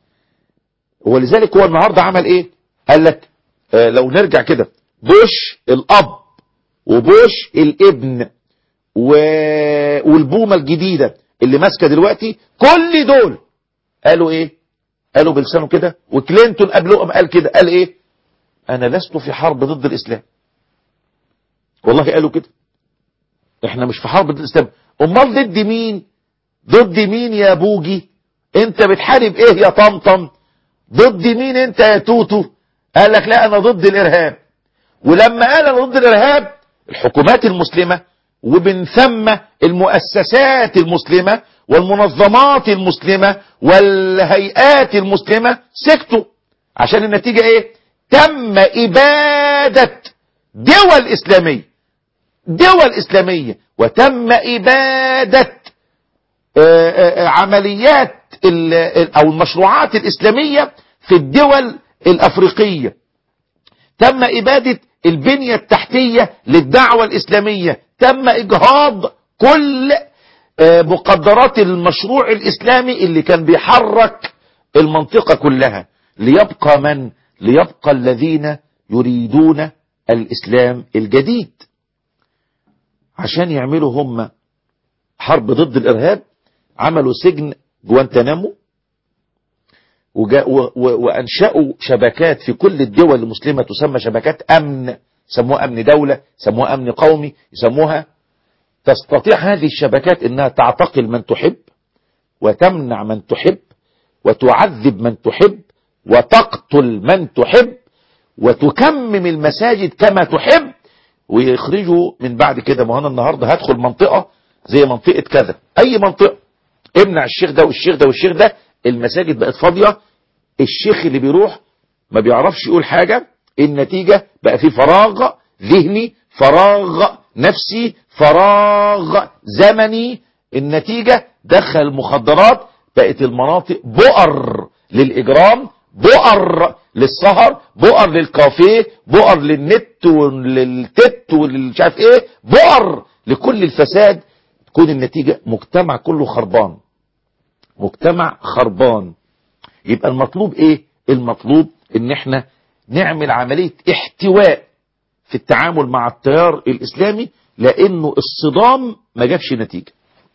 ولذلك هو النهاردة عمل ايه قال لك آه لو نرجع كده بوش الأب وبوش الابن و... والبومة الجديدة اللي ماسكة دلوقتي كل دول قالوا ايه قالوا بلسانه كده وكلينتون قبلهم قال كده قال ايه انا لست في حرب ضد الاسلام والله قالوا كده احنا مش في حرب ضد الاسلام امال ضد مين ضد مين يا بوجي انت بتحارب ايه يا طمطم ضد مين انت يا توتو قال لك لا انا ضد الارهاب ولما قال انا ضد الارهاب الحكومات المسلمة ومن ثم المؤسسات المسلمة والمنظمات المسلمة والهيئات المسلمة سكتوا عشان النتيجة ايه تم ابادة دول اسلامية دول اسلامية وتم ابادة آه، آه، عمليات ال- ال- او المشروعات الاسلامية في الدول الافريقية تم ابادة البنية التحتية للدعوة الاسلامية تم اجهاض كل آه، مقدرات المشروع الاسلامي اللي كان بيحرك المنطقة كلها ليبقى من ليبقى الذين يريدون الاسلام الجديد عشان يعملوا هم حرب ضد الارهاب عملوا سجن جوانتنامو وجا و و وانشأوا شبكات في كل الدول المسلمة تسمى شبكات امن يسموها امن دولة يسموها امن قومي يسموها تستطيع هذه الشبكات انها تعتقل من تحب وتمنع من تحب وتعذب من تحب وتقتل من تحب وتكمم المساجد كما تحب ويخرجوا من بعد كده ما انا النهارده هدخل منطقه زي منطقه كذا اي منطقه امنع الشيخ ده والشيخ ده والشيخ ده المساجد بقت فاضيه الشيخ اللي بيروح ما بيعرفش يقول حاجه النتيجه بقى في فراغ ذهني فراغ نفسي فراغ زمني النتيجه دخل المخدرات بقت المناطق بؤر للاجرام بؤر للسهر بؤر للكافيه بؤر للنت وللتت وللمش عارف ايه بؤر لكل الفساد تكون النتيجة مجتمع كله خربان مجتمع خربان يبقى المطلوب ايه المطلوب ان احنا نعمل عملية احتواء في التعامل مع التيار الاسلامي لانه الصدام ما جابش نتيجة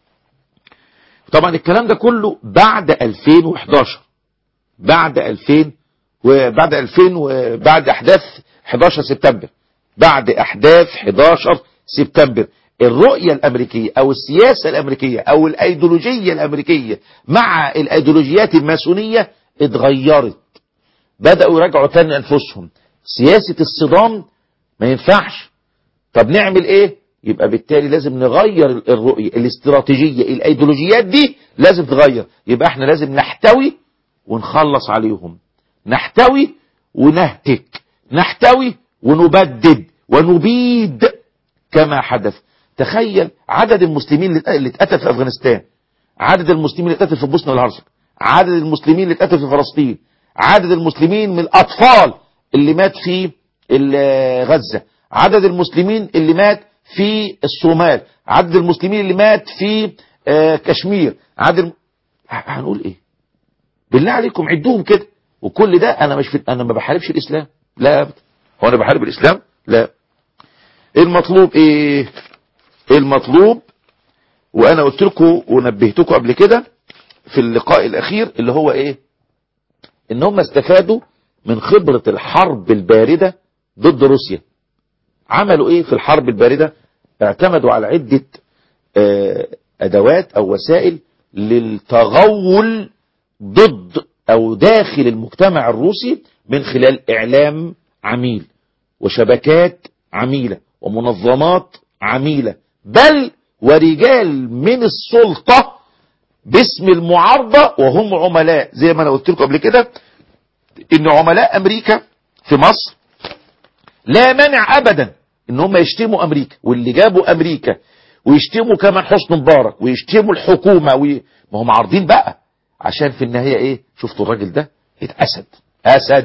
طبعا الكلام ده كله بعد 2011 بعد 2000 وبعد 2000 وبعد احداث 11 سبتمبر بعد احداث 11 سبتمبر الرؤية الامريكية او السياسة الامريكية او الايديولوجية الامريكية مع الايديولوجيات الماسونية اتغيرت بدأوا يراجعوا تاني انفسهم سياسة الصدام ما ينفعش طب نعمل ايه يبقى بالتالي لازم نغير الرؤية الاستراتيجية الايديولوجيات دي لازم تغير يبقى احنا لازم نحتوي ونخلص عليهم نحتوي ونهتك نحتوي ونبدد ونبيد كما حدث تخيل عدد المسلمين اللي اتقتل في افغانستان عدد المسلمين اللي اتقتل في بوسنا والهرسك عدد المسلمين اللي اتقتل في فلسطين عدد المسلمين من الاطفال اللي مات في غزة عدد المسلمين اللي مات في الصومال عدد المسلمين اللي مات في آه كشمير عدد الم... هنقول ايه بالله عليكم عدوهم كده وكل ده انا مش في... انا ما بحاربش الاسلام لا ابدا هو انا بحارب الاسلام لا المطلوب ايه المطلوب وانا قلت لكم ونبهتكم قبل كده في اللقاء الاخير اللي هو ايه ان هم استفادوا من خبرة الحرب الباردة ضد روسيا عملوا ايه في الحرب الباردة اعتمدوا على عدة اه ادوات او وسائل للتغول ضد او داخل المجتمع الروسي من خلال اعلام عميل وشبكات عميلة ومنظمات عميلة بل ورجال من السلطة باسم المعارضة وهم عملاء زي ما انا قلت لكم قبل كده ان عملاء امريكا في مصر لا مانع ابدا ان هم يشتموا امريكا واللي جابوا امريكا ويشتموا كمان حسن مبارك ويشتموا الحكومة وي... ما هم عارضين بقى عشان في النهاية ايه شفتوا الراجل ده اتأسد اسد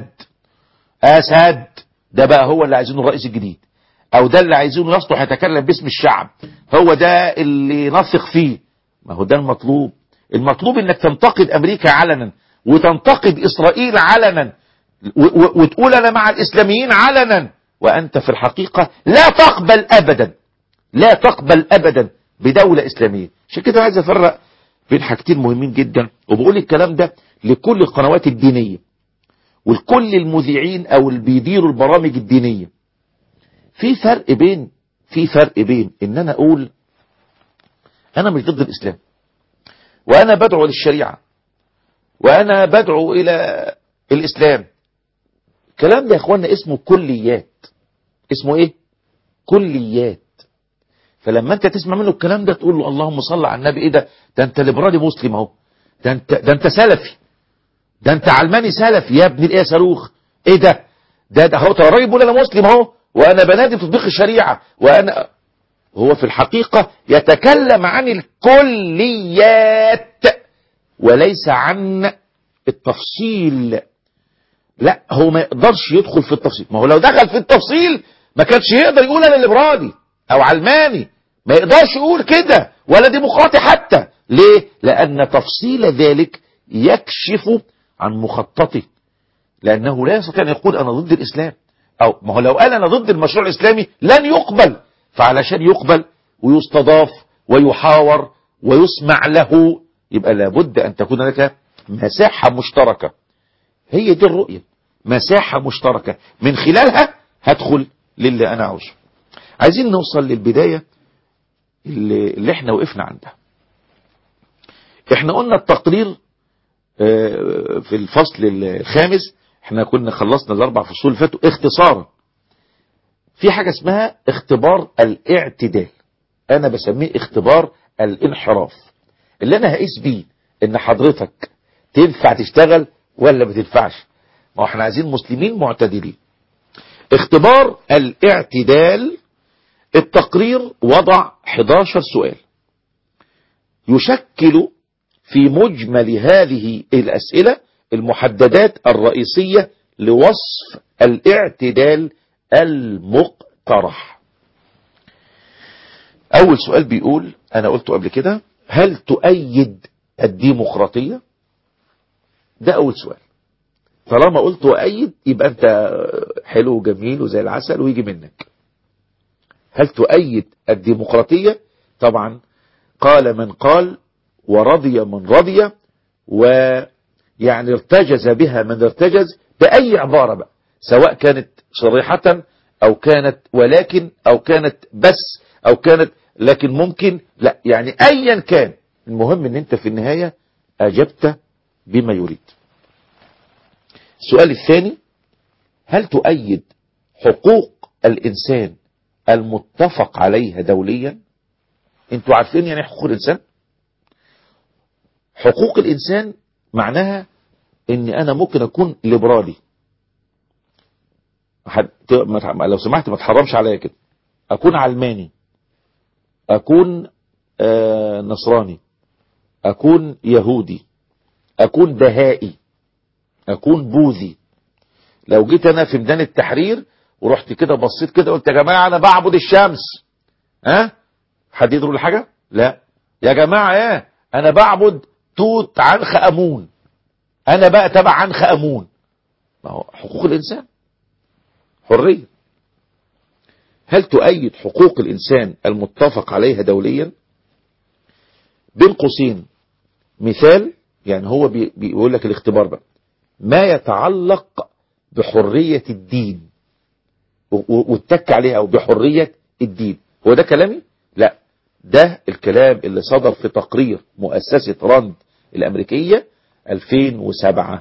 اسد ده بقى هو اللي عايزينه الرئيس الجديد او ده اللي عايزينه يصلح يتكلم باسم الشعب هو ده اللي نثق فيه ما هو ده المطلوب المطلوب انك تنتقد امريكا علنا وتنتقد اسرائيل علنا وتقول انا مع الاسلاميين علنا وانت في الحقيقة لا تقبل ابدا لا تقبل ابدا بدولة اسلامية عشان كده عايز افرق بين حاجتين مهمين جدا وبقول الكلام ده لكل القنوات الدينية ولكل المذيعين او اللي بيديروا البرامج الدينية في فرق بين في فرق بين ان انا اقول انا مش ضد الاسلام وانا بدعو للشريعة وانا بدعو الى الاسلام الكلام ده يا اخوانا اسمه كليات اسمه ايه كليات فلما انت تسمع منه الكلام ده تقول له اللهم صل على النبي ايه ده ده انت ليبرالي مسلم اهو ده انت ده انت سلفي ده انت علماني سلفي يا ابن الايه صاروخ ايه ده ده ده هو ترى الراجل بيقول انا مسلم اهو وانا بنادي بتطبيق الشريعه وانا هو في الحقيقه يتكلم عن الكليات وليس عن التفصيل لا هو ما يقدرش يدخل في التفصيل ما هو لو دخل في التفصيل ما كانش يقدر يقول انا ليبرالي او علماني ما يقدرش يقول كده ولا ديمقراطي حتى ليه لان تفصيل ذلك يكشف عن مخططه لانه لا يستطيع ان يقول انا ضد الاسلام او ما هو لو قال انا ضد المشروع الاسلامي لن يقبل فعلشان يقبل ويستضاف ويحاور ويسمع له يبقى لابد ان تكون لك مساحة مشتركة هي دي الرؤية مساحة مشتركة من خلالها هدخل للي انا عاوزه عايزين نوصل للبداية اللي, اللي احنا وقفنا عندها احنا قلنا التقرير اه في الفصل الخامس احنا كنا خلصنا الاربع فصول اللي فاتوا اختصارا في حاجة اسمها اختبار الاعتدال انا بسميه اختبار الانحراف اللي انا هقيس بيه ان حضرتك تنفع تشتغل ولا ما تنفعش ما احنا عايزين مسلمين معتدلين اختبار الاعتدال التقرير وضع 11 سؤال يشكل في مجمل هذه الأسئلة المحددات الرئيسية لوصف الاعتدال المقترح أول سؤال بيقول أنا قلته قبل كده هل تؤيد الديمقراطية ده أول سؤال طالما قلت أؤيد يبقى أنت حلو وجميل وزي العسل ويجي منك هل تؤيد الديمقراطية طبعا قال من قال ورضي من رضي ويعني ارتجز بها من ارتجز بأي عبارة بقى سواء كانت صريحة أو كانت ولكن أو كانت بس أو كانت لكن ممكن لا يعني أيا كان المهم ان انت في النهاية أجبت بما يريد السؤال الثاني هل تؤيد حقوق الإنسان المتفق عليها دوليا انتوا عارفين يعني حقوق الإنسان حقوق الإنسان معناها ان انا ممكن اكون ليبرالي لو سمحت ما تحرمش عليا كده اكون علماني اكون آه نصراني اكون يهودي اكون بهائي اكون بوذي لو جيت انا في ميدان التحرير ورحت كده بصيت كده قلت يا جماعه انا بعبد الشمس ها حد يدري له حاجه لا يا جماعه ايه انا بعبد توت عنخ امون انا بقى تبع عنخ امون ما هو حقوق الانسان حريه هل تؤيد حقوق الانسان المتفق عليها دوليا بين قوسين مثال يعني هو بي بيقول لك الاختبار بقى ما يتعلق بحرية الدين واتك عليها او بحرية الدين هو ده كلامي لا ده الكلام اللي صدر في تقرير مؤسسة راند الامريكية 2007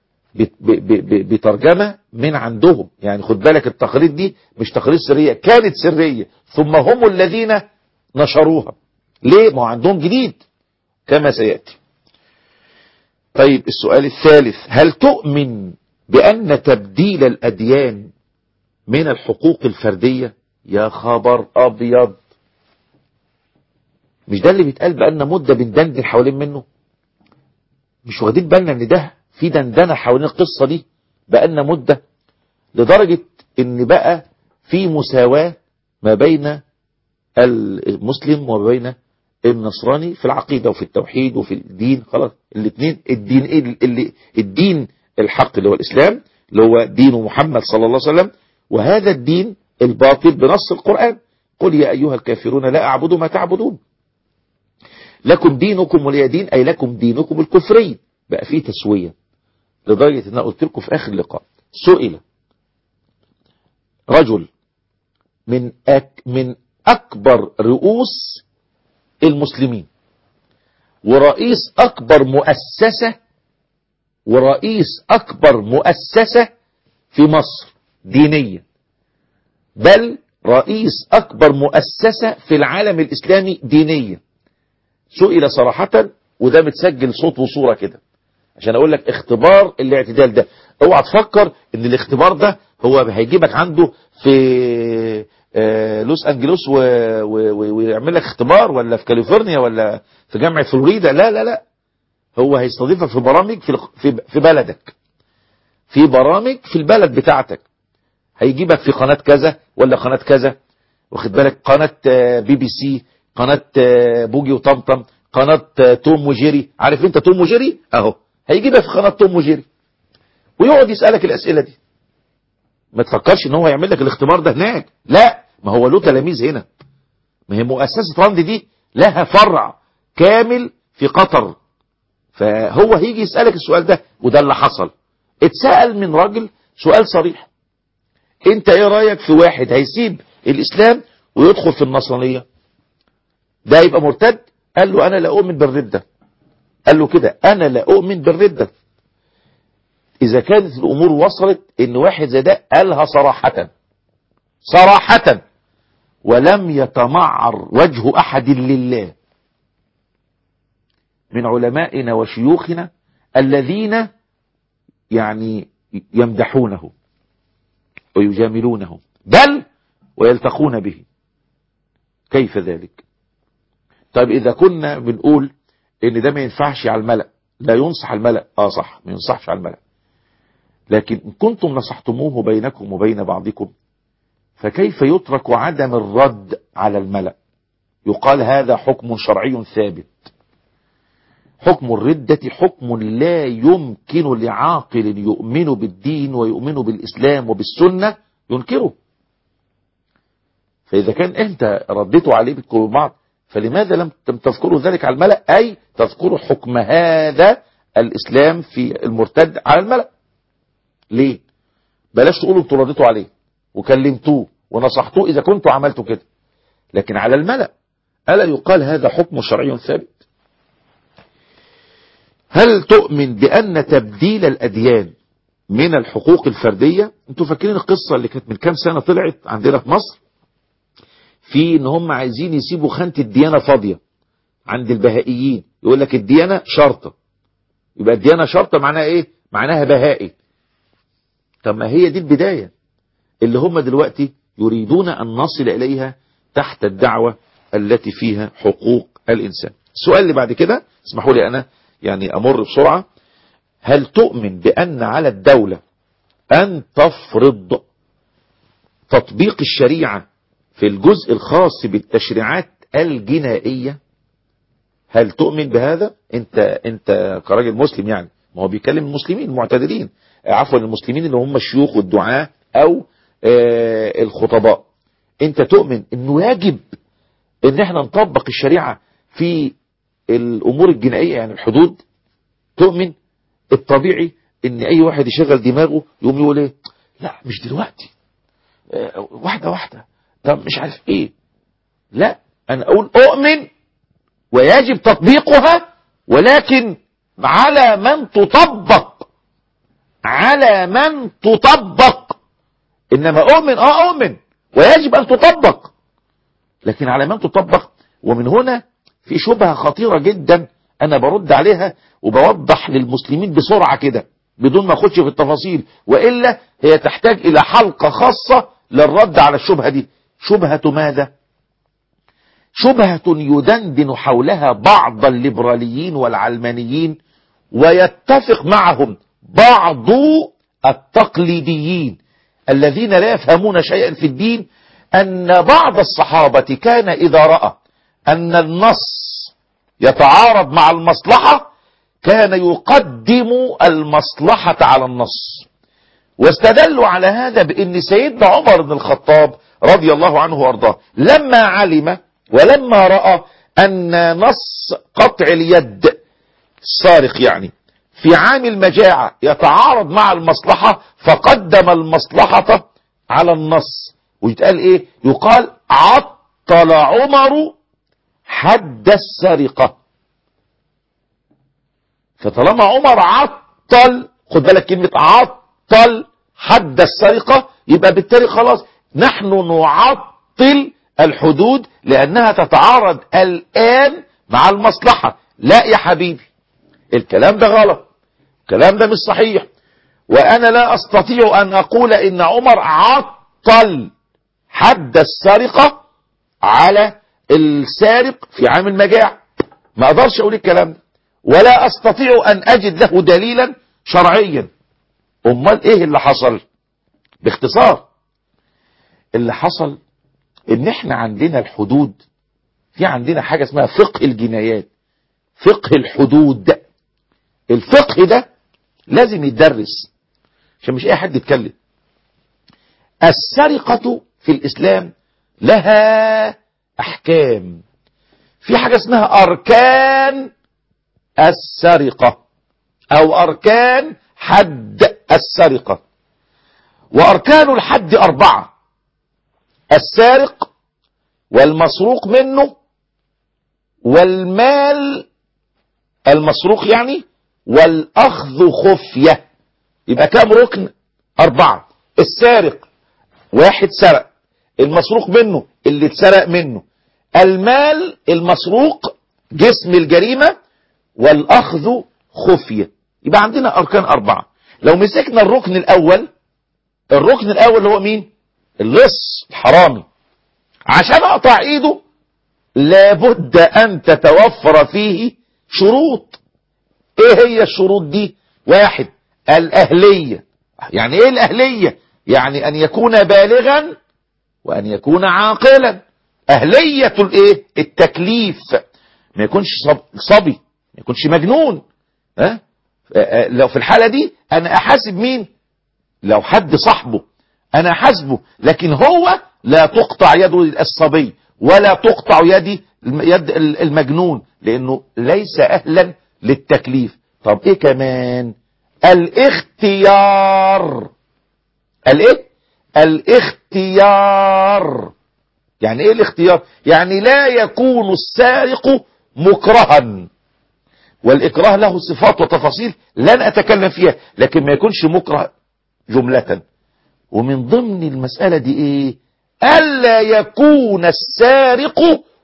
بترجمة من عندهم يعني خد بالك التقارير دي مش تقارير سرية كانت سرية ثم هم الذين نشروها ليه ما عندهم جديد كما سيأتي طيب السؤال الثالث هل تؤمن بأن تبديل الأديان من الحقوق الفردية يا خبر أبيض مش ده اللي بيتقال بقالنا مدة بندندن حوالين منه مش واخدين بالنا ان ده في دندنة حوالين القصة دي بقالنا مدة لدرجة ان بقى في مساواة ما بين المسلم وما بين النصراني في العقيدة وفي التوحيد وفي الدين خلاص الاثنين الدين اللي الدين الحق اللي هو الإسلام اللي هو دين محمد صلى الله عليه وسلم وهذا الدين الباطل بنص القرآن قل يا أيها الكافرون لا أعبد ما تعبدون لكم دينكم ولي دين أي لكم دينكم الكفري بقى فيه تسوية لدرجة أن قلت لكم في آخر لقاء سئل رجل من أك من أكبر رؤوس المسلمين ورئيس أكبر مؤسسة ورئيس أكبر مؤسسة في مصر دينيا بل رئيس أكبر مؤسسة في العالم الإسلامي دينيا سئل صراحة وده متسجل صوت وصورة كده عشان اقول لك اختبار الاعتدال ده اوعى تفكر ان الاختبار ده هو هيجيبك عنده في آه، لوس انجلوس و- و- و- ويعمل لك اختبار ولا في كاليفورنيا ولا في جامعة فلوريدا لا لا لا هو هيستضيفك في برامج في الق- في في بلدك في برامج في البلد بتاعتك هيجيبك في قناة كذا ولا قناة كذا واخد بالك قناة آه، بي بي سي قناة آه، بوجي وطمطم قناة آه، توم وجيري عارف انت توم وجيري اهو هيجيبك في قناة توم وجيري ويقعد يسألك الأسئلة دي ما تفكرش ان هو يعمل لك الاختبار ده هناك لا ما هو له تلاميذ هنا ما هي مؤسسة راند دي لها فرع كامل في قطر فهو هيجي يسألك السؤال ده وده اللي حصل اتسأل من راجل سؤال صريح انت ايه رأيك في واحد هيسيب الاسلام ويدخل في النصرانية ده يبقى مرتد قال له انا لا اؤمن بالردة قال له كده انا لا اؤمن بالردة اذا كانت الامور وصلت ان واحد زي ده قالها صراحة صراحة ولم يتمعر وجه احد لله من علمائنا وشيوخنا الذين يعني يمدحونه ويجاملونه بل ويلتقون به كيف ذلك طيب إذا كنا بنقول إن ده ما ينفعش على الملأ لا ينصح الملأ آه صح ما ينصحش على الملأ لكن إن كنتم نصحتموه بينكم وبين بعضكم فكيف يترك عدم الرد على الملأ يقال هذا حكم شرعي ثابت حكم الردة حكم لا يمكن لعاقل يؤمن بالدين ويؤمن بالإسلام وبالسنة ينكره فإذا كان أنت رديته عليه بتكون بعض فلماذا لم لم تذكروا ذلك على الملأ أي تذكروا حكم هذا الإسلام في المرتد على الملأ ليه بلاش تقولوا انتوا رديتوا عليه وكلمتوه ونصحتوه إذا كنتوا عملتوا كده لكن على الملأ ألا يقال هذا حكم شرعي ثابت هل تؤمن بأن تبديل الأديان من الحقوق الفردية انتوا فاكرين القصة اللي كانت من كام سنة طلعت عندنا في مصر في ان هم عايزين يسيبوا خانة الديانة فاضية عند البهائيين يقول لك الديانة شرطة يبقى الديانة شرطة معناها ايه معناها بهائي طب ما هي دي البداية اللي هم دلوقتي يريدون أن نصل إليها تحت الدعوة التي فيها حقوق الإنسان السؤال اللي بعد كده اسمحوا لي أنا يعني أمر بسرعة هل تؤمن بأن على الدولة أن تفرض تطبيق الشريعة في الجزء الخاص بالتشريعات الجنائية هل تؤمن بهذا انت انت كراجل مسلم يعني ما هو بيكلم المسلمين المعتدلين عفوا المسلمين اللي هم الشيوخ والدعاة او آه الخطباء انت تؤمن انه يجب ان احنا نطبق الشريعة في الامور الجنائية يعني الحدود تؤمن الطبيعي ان اي واحد يشغل دماغه يقوم يقول ايه لا مش دلوقتي آه واحدة واحدة طب مش عارف ايه لا انا اقول اؤمن ويجب تطبيقها ولكن على من تطبق على من تطبق انما اؤمن اه اؤمن ويجب ان تطبق لكن على من تطبق ومن هنا في شبهة خطيرة جدا انا برد عليها وبوضح للمسلمين بسرعة كده بدون ما اخدش في التفاصيل وإلا هي تحتاج الى حلقة خاصة للرد على الشبهة دي شبهة ماذا شبهة يدندن حولها بعض الليبراليين والعلمانيين ويتفق معهم بعض التقليديين الذين لا يفهمون شيئا في الدين أن بعض الصحابة كان إذا رأى أن النص يتعارض مع المصلحة كان يقدم المصلحة على النص واستدلوا على هذا بأن سيدنا عمر بن الخطاب رضي الله عنه وارضاه لما علم ولما رأى أن نص قطع اليد السارق يعني في عام المجاعة يتعارض مع المصلحة فقدم المصلحة على النص ويتقال ايه يقال عطل عمر حد السرقة فطالما عمر عطل خد بالك كلمة عطل حد السرقة يبقى بالتالي خلاص نحن نعطل الحدود لأنها تتعارض الآن مع المصلحة لا يا حبيبي الكلام ده غلط الكلام ده مش صحيح وأنا لا أستطيع أن أقول إن عمر عطل حد السرقة على السارق في عام المجاعة ما أقدرش أقول الكلام ده ولا أستطيع أن أجد له دليلا شرعيا أمال إيه اللي حصل باختصار اللي حصل إن إحنا عندنا الحدود في عندنا حاجة اسمها فقه الجنايات فقه الحدود الفقه ده لازم يتدرس عشان مش اي حد يتكلم السرقة في الاسلام لها احكام في حاجة اسمها اركان السرقة او اركان حد السرقة واركان الحد اربعة السارق والمسروق منه والمال المسروق يعني والأخذ خفية يبقى كام ركن أربعة السارق واحد سرق المسروق منه اللي اتسرق منه المال المسروق جسم الجريمة والأخذ خفية يبقى عندنا أركان أربعة لو مسكنا الركن الأول الركن الأول اللي هو مين اللص الحرامي عشان أقطع إيده لابد أن تتوفر فيه شروط ايه هي الشروط دي واحد الاهلية يعني ايه الاهلية يعني ان يكون بالغا وان يكون عاقلا اهلية الايه التكليف ما يكونش صبي ما يكونش مجنون ها أه؟ لو في الحالة دي انا احاسب مين لو حد صاحبه انا احاسبه لكن هو لا تقطع يده الصبي ولا تقطع يدي يد المجنون لانه ليس اهلا للتكليف طب ايه كمان الاختيار الايه الاختيار يعني ايه الاختيار يعني لا يكون السارق مكرها والاكراه له صفات وتفاصيل لن اتكلم فيها لكن ما يكونش مكره جملة ومن ضمن المسألة دي ايه الا يكون السارق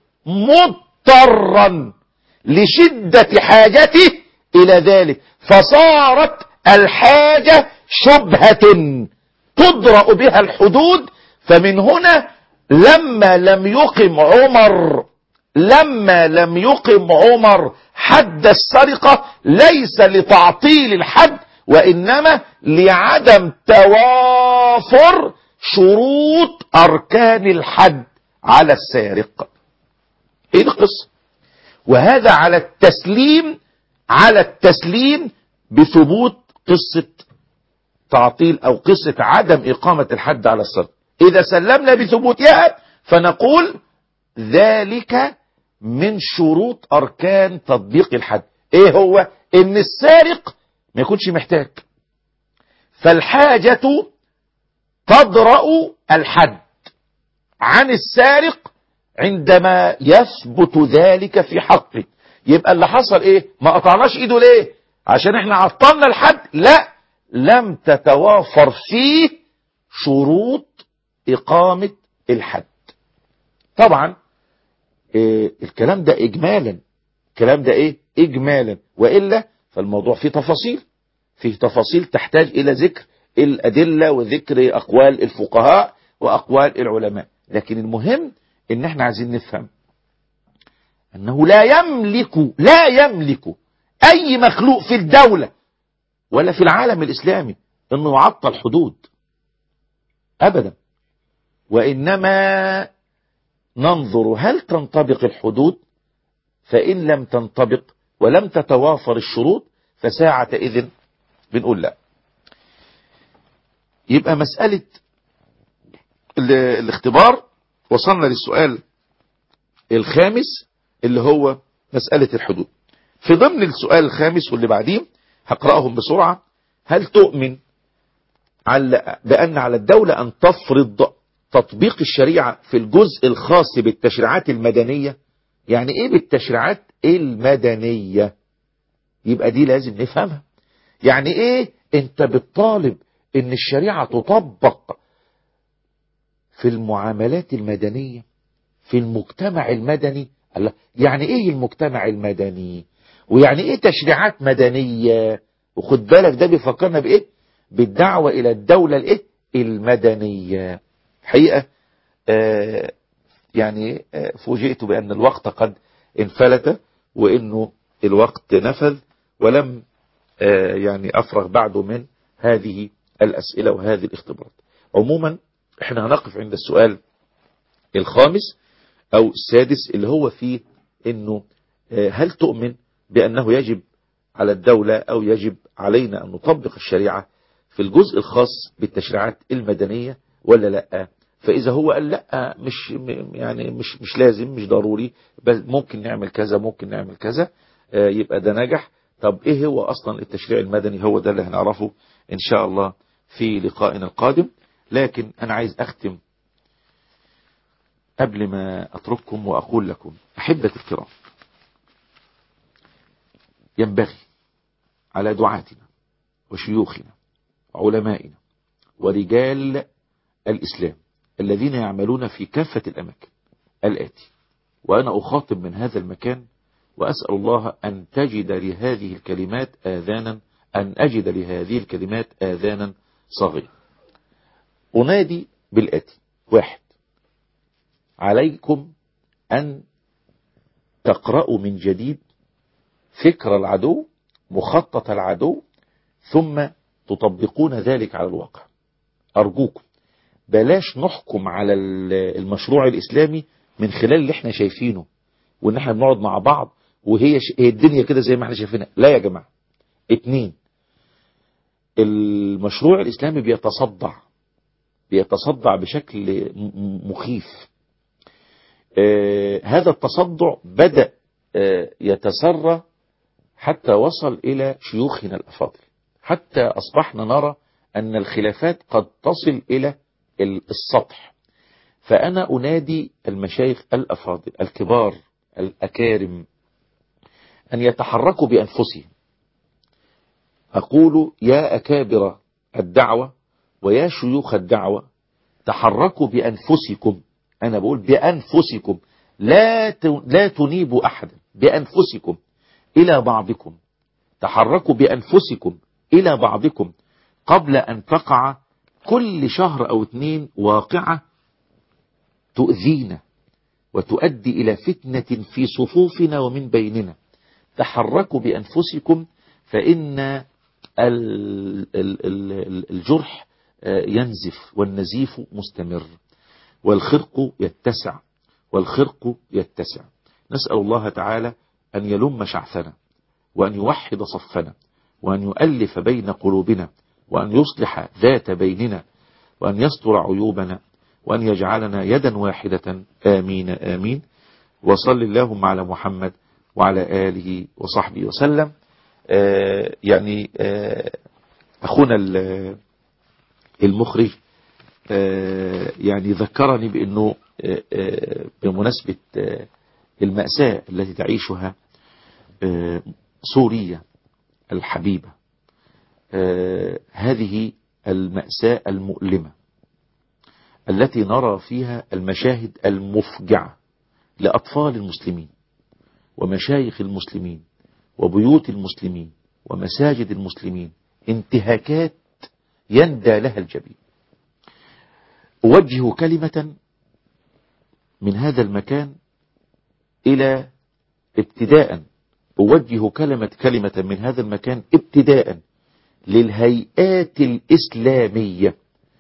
مضطرا لشدة حاجته إلى ذلك فصارت الحاجة شبهة تدرأ بها الحدود فمن هنا لما لم يقم عمر لما لم يقم عمر حد السرقة ليس لتعطيل الحد وإنما لعدم توافر شروط أركان الحد على السارق ايه القصة وهذا على التسليم على التسليم بثبوت قصة تعطيل او قصة عدم اقامة الحد على السرقة اذا سلمنا بثبوتها فنقول ذلك من شروط اركان تطبيق الحد ايه هو ان السارق ما يكونش محتاج فالحاجة تضرأ الحد عن السارق عندما يثبت ذلك في حقه يبقى اللي حصل ايه ما قطعناش ايده ليه عشان احنا عطلنا الحد لا لم تتوافر فيه شروط اقامة الحد طبعا إيه الكلام ده اجمالا الكلام ده ايه اجمالا وإلا فالموضوع فيه تفاصيل فيه تفاصيل تحتاج الى ذكر الادلة وذكر اقوال الفقهاء واقوال العلماء لكن المهم ان احنا عايزين نفهم انه لا يملك لا يملك اي مخلوق في الدولة ولا في العالم الاسلامي انه يعطل حدود ابدا وانما ننظر هل تنطبق الحدود فان لم تنطبق ولم تتوافر الشروط فساعة اذن بنقول لا يبقى مسألة الاختبار وصلنا للسؤال الخامس اللي هو مسألة الحدود في ضمن السؤال الخامس واللي بعديه هقرأهم بسرعة هل تؤمن على بأن على الدولة أن تفرض تطبيق الشريعة في الجزء الخاص بالتشريعات المدنية يعني ايه بالتشريعات المدنية يبقى دي لازم نفهمها يعني ايه انت بتطالب ان الشريعة تطبق في المعاملات المدنية في المجتمع المدني الله يعني ايه المجتمع المدني ويعني ايه تشريعات مدنية وخد بالك ده بيفكرنا بايه بالدعوة الى الدولة الايه المدنية حقيقة آه يعني آه فوجئت بان الوقت قد انفلت وانه الوقت نفذ ولم آه يعني افرغ بعد من هذه الاسئلة وهذه الاختبارات عموما احنا هنقف عند السؤال الخامس او السادس اللي هو فيه انه هل تؤمن بانه يجب على الدولة او يجب علينا ان نطبق الشريعة في الجزء الخاص بالتشريعات المدنية ولا لا فاذا هو قال لا مش يعني مش مش لازم مش ضروري بل ممكن نعمل كذا ممكن نعمل كذا يبقى ده نجح طب ايه هو اصلا التشريع المدني هو ده اللي هنعرفه ان شاء الله في لقائنا القادم لكن انا عايز اختم قبل ما اترككم واقول لكم احبة الكرام ينبغي على دعاتنا وشيوخنا وعلمائنا ورجال الإسلام الذين يعملون في كافة الأماكن الآتي وأنا أخاطب من هذا المكان وأسأل الله أن تجد لهذه الكلمات آذانا أن أجد لهذه الكلمات آذانا صغيرة أنادي بالآتي واحد عليكم أن تقرأوا من جديد فكر العدو مخطط العدو ثم تطبقون ذلك على الواقع أرجوكم بلاش نحكم على المشروع الإسلامي من خلال اللي احنا شايفينه وان احنا بنقعد مع بعض وهي ش... هي الدنيا كده زي ما احنا شايفينها لا يا جماعة اتنين المشروع الإسلامي بيتصدع بيتصدع بشكل مخيف آه هذا التصدع بدأ آه يتسرى حتى وصل إلى شيوخنا الأفاضل حتى أصبحنا نرى أن الخلافات قد تصل إلى السطح فأنا أنادي المشايخ الأفاضل الكبار الأكارم أن يتحركوا بأنفسهم أقول يا أكابر الدعوة ويا شيوخ الدعوة تحركوا بأنفسكم أنا بقول بأنفسكم لا لا تنيبوا أحدا بأنفسكم إلى بعضكم تحركوا بأنفسكم إلى بعضكم قبل أن تقع كل شهر أو اتنين واقعة تؤذينا وتؤدي إلى فتنة في صفوفنا ومن بيننا تحركوا بأنفسكم فإن الجرح ينزف والنزيف مستمر والخرق يتسع والخرق يتسع نسأل الله تعالى أن يلم شعثنا وأن يوحد صفنا وأن يؤلف بين قلوبنا وأن يصلح ذات بيننا وأن يستر عيوبنا وأن يجعلنا يدا واحدة آمين آمين وصل اللهم على محمد وعلى آله وصحبه وسلم آه يعني آه أخونا المخرج آه يعني ذكرني بأنه بمناسبة المأساة التي تعيشها سوريا الحبيبة هذه المأساة المؤلمة التي نرى فيها المشاهد المفجعة لأطفال المسلمين ومشايخ المسلمين وبيوت المسلمين ومساجد المسلمين انتهاكات يندى لها الجبين أوجه كلمة من هذا المكان إلى ابتداء أوجه كلمة كلمة من هذا المكان ابتداء للهيئات الإسلامية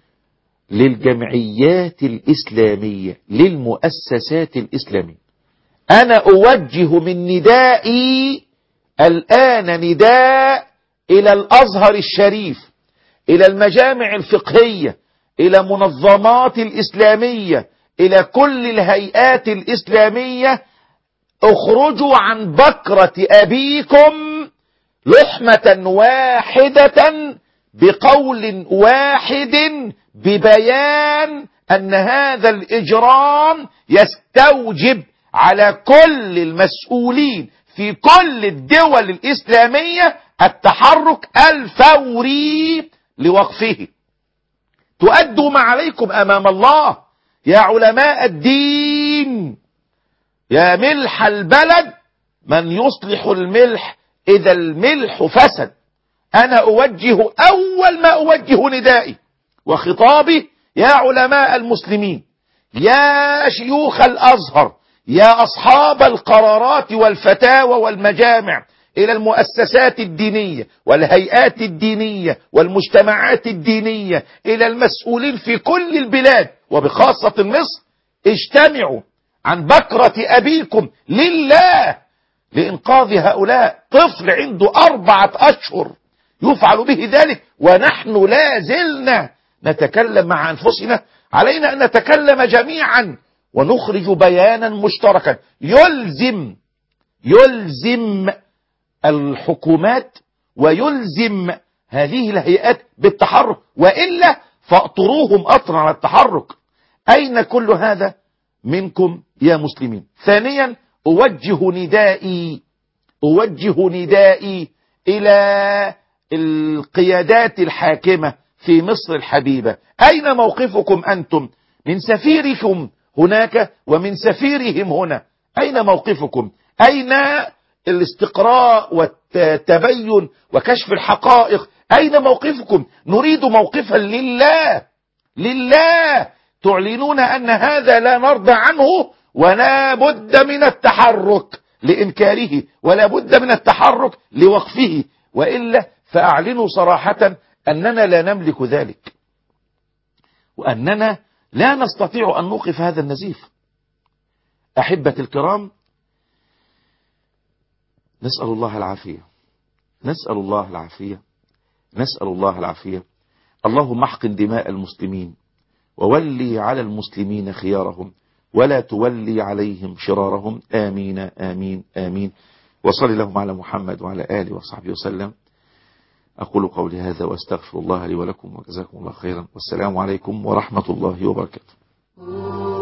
للجمعيات الإسلامية للمؤسسات الإسلامية أنا أوجه من ندائي الآن نداء إلى الأزهر الشريف إلى المجامع الفقهية إلى منظمات الإسلامية إلى كل الهيئات الإسلامية اخرجوا عن بكرة أبيكم لحمة واحدة بقول واحد ببيان أن هذا الإجرام يستوجب على كل المسؤولين في كل الدول الإسلامية التحرك الفوري لوقفه تؤدوا ما عليكم أمام الله يا علماء الدين يا ملح البلد من يصلح الملح إذا الملح فسد أنا أوجه أول ما أوجه ندائي وخطابي يا علماء المسلمين يا شيوخ الأزهر يا أصحاب القرارات والفتاوى والمجامع إلى المؤسسات الدينية والهيئات الدينية والمجتمعات الدينية إلى المسؤولين في كل البلاد وبخاصة مصر اجتمعوا عن بكرة أبيكم لله لإنقاذ هؤلاء طفل عنده أربعة أشهر يفعل به ذلك ونحن لا زلنا نتكلم مع أنفسنا علينا أن نتكلم جميعا ونخرج بيانا مشتركا يلزم يلزم الحكومات ويلزم هذه الهيئات بالتحرك وإلا فاطروهم أطرا على التحرك أين كل هذا منكم يا مسلمين ثانيا أوجه ندائي أوجه ندائي إلى القيادات الحاكمة في مصر الحبيبة أين موقفكم أنتم من سفيركم هناك ومن سفيرهم هنا أين موقفكم أين الاستقراء والتبين وكشف الحقائق أين موقفكم نريد موقفا لله لله تعلنون أن هذا لا نرضى عنه ولا بد من التحرك لإنكاره ولا بد من التحرك لوقفه وإلا فأعلنوا صراحة أننا لا نملك ذلك وأننا لا نستطيع أن نوقف هذا النزيف أحبة الكرام نسأل الله العافية نسأل الله العافية نسأل الله العافية اللهم احقن دماء المسلمين وولي على المسلمين خيارهم ولا تولي عليهم شرارهم آمين آمين آمين وصل اللهم على محمد وعلى آله وصحبه وسلم أقول قولي هذا وأستغفر الله لي ولكم وجزاكم الله خيرا والسلام عليكم ورحمة الله وبركاته